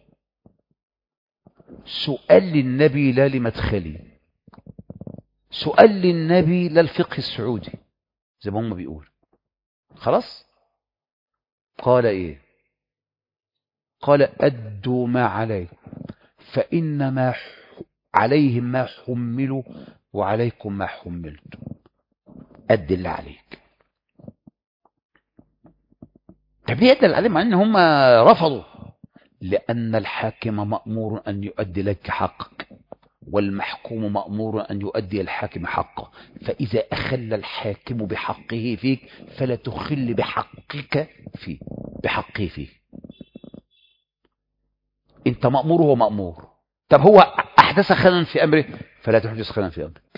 سؤال للنبي لا لمدخلي سؤال للنبي لا الفقه السعودي زي ما هم بيقول خلاص قال ايه قال ادوا ما عليه فانما عليهم ما حملوا وعليكم ما حملتم أد اللي عليك طب ليه أدى اللي عليهم مع ان هم رفضوا لأن الحاكم مأمور أن يؤدي لك حقك والمحكوم مأمور أن يؤدي الحاكم حقه فإذا أخل الحاكم بحقه فيك فلا تخل بحقك فيه بحقه فيه انت مأمور وهو مأمور طب هو أحدث خللا في أمره فلا تحدث خللا في أمره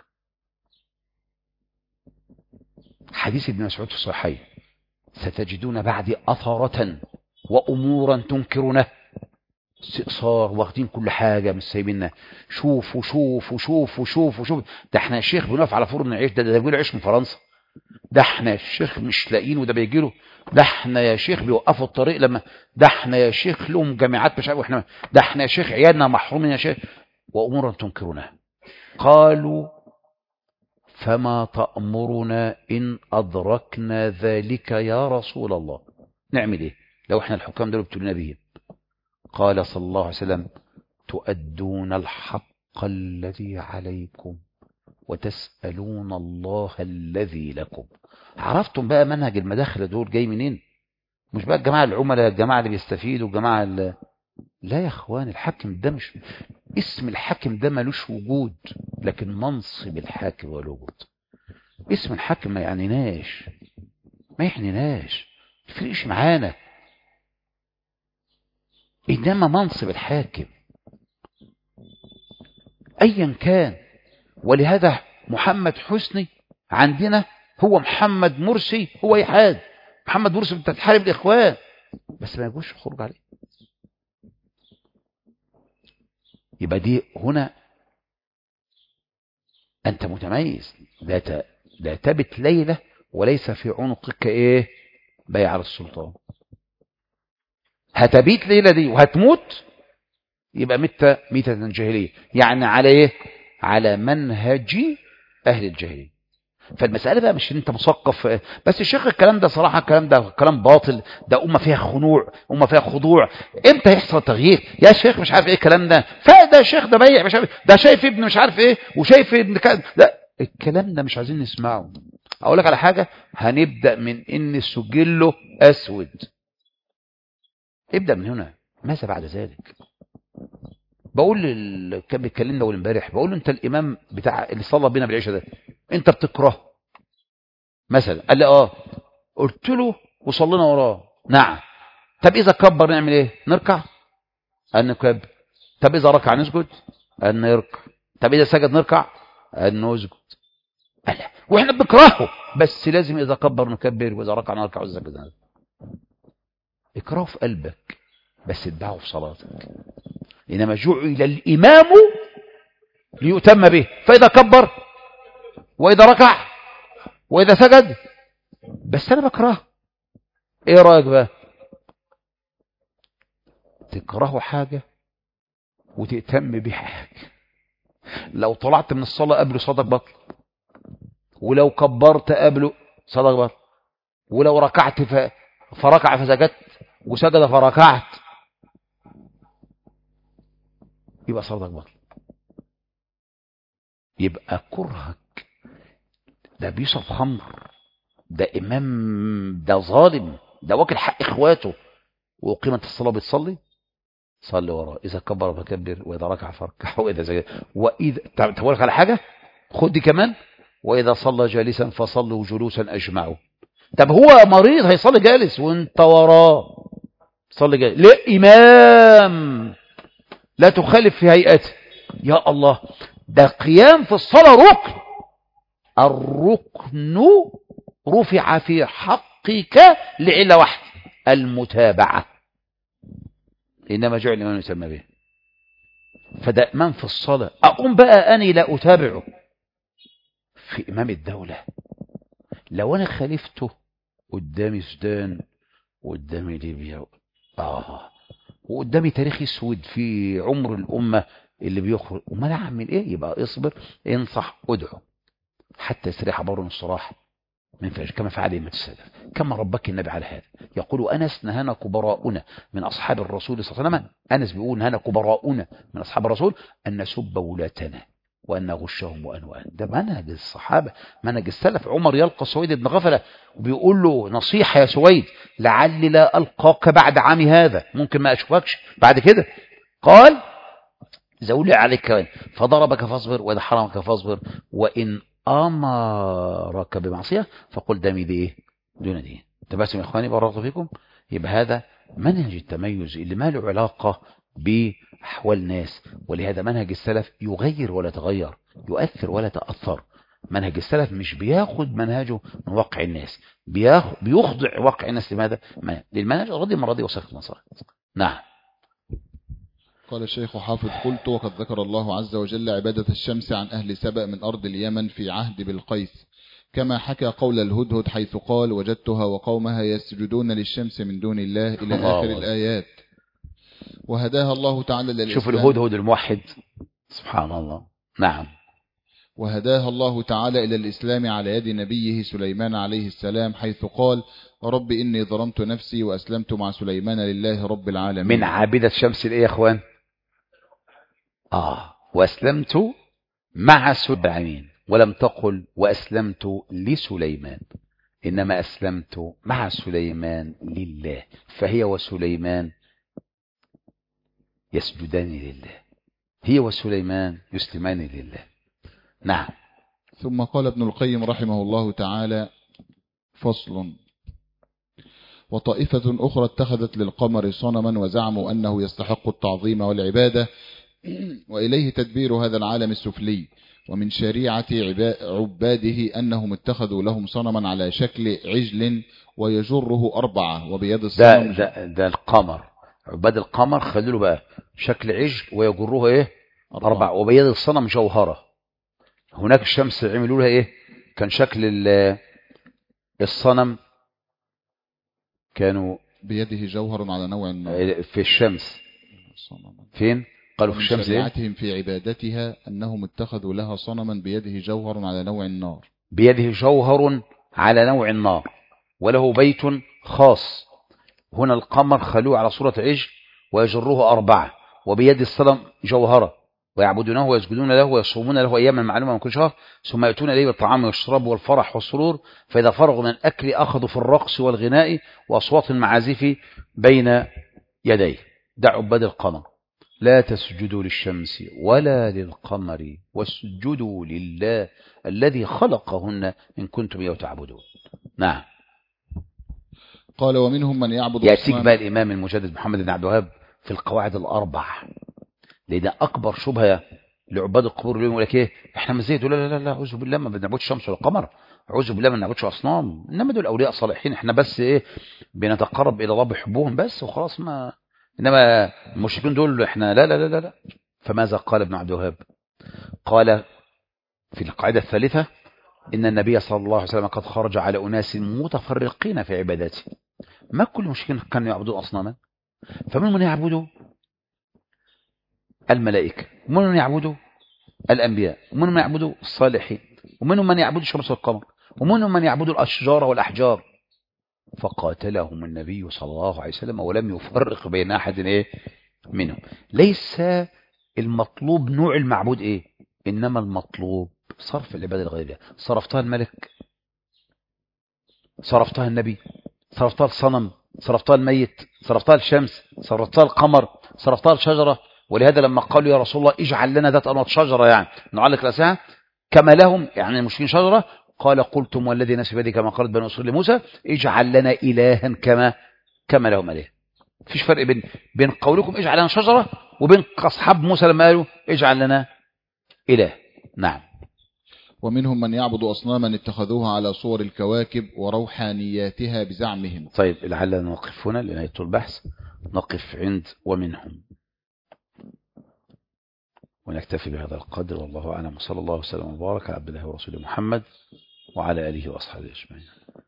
حديث ابن مسعود في الصحيح ستجدون بعدي أثرة وأمورا تنكرونه استئصار واخدين كل حاجة مش سايبيننا شوفوا شوفوا شوفوا شوفوا شوف ده احنا يا شيخ بنقف على فرن العيش ده ده بيجيله عيش من فرنسا ده احنا يا شيخ مش لاقيين وده بيجيله ده احنا يا شيخ بيوقفوا الطريق لما ده احنا يا شيخ لهم جامعات مش عارف احنا ده احنا يا شيخ عيالنا محرومين يا شيخ وامورا تنكرونها قالوا فما تأمرنا إن أدركنا ذلك يا رسول الله نعمل إيه لو إحنا الحكام دول ابتلينا بهم قال صلى الله عليه وسلم تؤدون الحق الذي عليكم وتسألون الله الذي لكم عرفتم بقى منهج المداخل دول جاي منين مش بقى الجماعة العملاء الجماعة اللي بيستفيدوا الجماعة اللي لا يا اخوان الحاكم ده مش اسم الحاكم ده ملوش وجود لكن منصب الحاكم هو الوجود اسم الحاكم ما يعنيناش ما يعنيناش يفرقش معانا انما منصب الحاكم ايا كان ولهذا محمد حسني عندنا هو محمد مرسي هو يحاد محمد مرسي انت تحارب الاخوان بس ما يجوش خروج عليه يبقى دي هنا أنت متميز لا ت... لا تبت ليلة وليس في عنقك إيه بيع السلطان هتبيت ليلة دي وهتموت يبقى مت ميتة جاهلية يعني على إيه على منهج أهل الجاهلية فالمسألة بقى مش انت مثقف بس الشيخ الكلام ده صراحة الكلام ده كلام باطل ده أمة فيها خنوع أمة فيها خضوع امتى يحصل تغيير يا شيخ مش عارف ايه الكلام ده فده شيخ ده بيع مش عارف ده شايف ابن مش عارف ايه وشايف ابن كذا لا الكلام ده مش عايزين نسمعه اقول لك على حاجة هنبدأ من ان سجله اسود ابدأ من هنا ماذا بعد ذلك بقول اللي كان بيتكلمنا اول امبارح بقول له انت الامام بتاع اللي صلى بينا بالعشاء ده انت بتكرهه مثلا قال لي اه قلت له وصلينا وراه نعم طب اذا كبر نعمل ايه نركع قال نكبر طب اذا ركع نسجد قال نركع طب اذا سجد نركع قال نسجد قال لا واحنا بنكرهه بس لازم اذا كبر نكبر واذا ركع نركع واذا سجد نسجد اكرهه في قلبك بس اتبعه في صلاتك إنما جعل الإمام ليؤتم به فإذا كبر وإذا ركع وإذا سجد بس أنا بكره إيه رأيك بقى تكرهوا حاجة وتهتم بها حاجة لو طلعت من الصلاة قبله صدق بطل ولو كبرت قبله صدق بطل ولو ركعت ف... فركع فسجدت وسجد فركعت يبقى صلاتك باطل يبقى كرهك ده بيشرب خمر ده امام ده ظالم ده واكل حق اخواته وقيمة الصلاة بتصلي صلي وراه اذا كبر فكبر واذا ركع فركع واذا زي واذا تقول على حاجة خد دي كمان واذا صلى جالسا فصلوا جلوسا اجمعوا طب هو مريض هيصلي جالس وانت وراه صلي جالس ليه امام لا تخالف في هيئته يا الله ده قيام في الصلاة ركن الركن رفع في حقك لعلة واحدة المتابعة إنما جعل الإمام يسمى به فده إمام في الصلاة أقوم بقى أني لا أتابعه في إمام الدولة لو أنا خالفته قدامي سودان وقدامي ليبيا آه وقدامي تاريخ اسود في عمر الأمة اللي بيخرج وما انا اعمل ايه يبقى اصبر انصح ادعو حتى يستريح بر الصراح من فعل كما فعل ائمه السلف كما ربك النبي على هذا يقول انس نهانا كبراؤنا من اصحاب الرسول صلى الله عليه وسلم انس بيقول نهانا كبراؤنا من اصحاب الرسول ان نسب ولاتنا وأن نغشهم وأن وأن ده منهج الصحابة منهج السلف عمر يلقى سويد بن غفلة وبيقول له نصيحة يا سويد لعلي لا ألقاك بعد عام هذا ممكن ما أشوفكش بعد كده قال زولي عليك كمان فضربك فاصبر وإذا حرمك فاصبر وإن أمرك بمعصية فقل دمي دي إيه دون دي تبسم يا إخواني بارك فيكم يبقى هذا منهج التميز اللي ما له علاقة بأحوال الناس ولهذا منهج السلف يغير ولا تغير يؤثر ولا تأثر منهج السلف مش بياخد منهجه من واقع الناس بياخد بيخضع واقع الناس لماذا؟ للمنهج الغضي المرضي وصفة المصالح نعم قال الشيخ حافظ قلت وقد ذكر الله عز وجل عبادة الشمس عن أهل سبأ من أرض اليمن في عهد بالقيس كما حكى قول الهدهد حيث قال وجدتها وقومها يسجدون للشمس من دون الله إلى الله آخر الله. الآيات وهداها الله تعالى للإسلام شوف الهدهد الموحد سبحان الله نعم وهداها الله تعالى إلى الإسلام على يد نبيه سليمان عليه السلام حيث قال رب إني ظلمت نفسي وأسلمت مع سليمان لله رب العالمين من عابدة شمس الايه يا اخوان اه واسلمت مع سليمان ولم تقل واسلمت لسليمان انما اسلمت مع سليمان لله فهي وسليمان يسجدان لله هي وسليمان يسلمان لله نعم ثم قال ابن القيم رحمه الله تعالى فصل وطائفة أخرى اتخذت للقمر صنما وزعموا أنه يستحق التعظيم والعبادة وإليه تدبير هذا العالم السفلي ومن شريعة عبا- عباده أنهم اتخذوا لهم صنما على شكل عجل ويجره أربعة وبيد ده الصنم ده ده القمر عباد القمر خلوا له بقى شكل عجل ويجروها ايه أربع وبيد الصنم جوهرة هناك الشمس عملوا لها إيه كان شكل ال- الصنم كانوا بيده جوهر على نوع النار في الشمس صنما. فين قالوا في ومن الشمس إيه شريعتهم في عبادتها أنهم اتخذوا لها صنما بيده جوهر على نوع النار بيده جوهر على نوع النار وله بيت خاص هنا القمر خلوه على صورة عجل ويجره أربعة وبيد الصنم جوهرة ويعبدونه ويسجدون له ويصومون له أياما معلومة من كل شهر ثم يأتون إليه بالطعام والشراب والفرح والسرور فإذا فرغوا من الأكل أخذوا في الرقص والغناء وأصوات المعازف بين يديه ده عباد القمر لا تسجدوا للشمس ولا للقمر واسجدوا لله الذي خلقهن إن كنتم إياه تعبدون نعم قال ومنهم من يعبد يأتيك الأصنام- بقى الإمام المجدد محمد بن عبد الوهاب في القواعد الأربع لأن أكبر شبهة لعباد القبور اليوم يقول لك إيه إحنا مزيد لا لا لا لا أعوذ بالله ما بنعبدش الشمس ولا القمر أعوذ بالله ما بنعبدش أصنام إنما دول أولياء صالحين إحنا بس إيه بنتقرب إلى الله بحبهم بس وخلاص ما إنما المشركين دول إحنا لا لا لا لا, لا. فماذا قال ابن عبد الوهاب قال في القاعدة الثالثة إن النبي صلى الله عليه وسلم قد خرج على أناس متفرقين في عبادته ما كل المشركين كانوا يعبدون أصناما فمن من يعبدوا الملائكة ومن من يعبدوا الأنبياء ومن من يعبدوا الصالحين ومنهم من يعبد الشمس والقمر ومنهم من يعبد الأشجار والأحجار فقاتلهم النبي صلى الله عليه وسلم ولم يفرق بين أحد إيه منهم ليس المطلوب نوع المعبود إيه إنما المطلوب صرف العبادة لغير الله صرفتها الملك صرفتها النبي صرفتها الصنم صرفتها الميت صرفتها الشمس صرفتها القمر صرفتها الشجرة ولهذا لما قالوا يا رسول الله اجعل لنا ذات أنواط شجرة يعني نعلق رأسها كما لهم يعني المشركين شجرة قال قلتم والذي نفسي بيدي كما قالت بني إسرائيل لموسى اجعل لنا إلها كما كما لهم إله فيش فرق بين بين قولكم اجعل لنا شجرة وبين أصحاب موسى لما قالوا اجعل لنا إله نعم ومنهم من يعبد أصناما اتخذوها على صور الكواكب وروحانياتها بزعمهم طيب لعلنا نوقف هنا لنهاية البحث نقف عند ومنهم ونكتفي بهذا القدر والله أعلم صلى الله وسلم وبارك على عبد الله ورسوله محمد وعلى آله وأصحابه أجمعين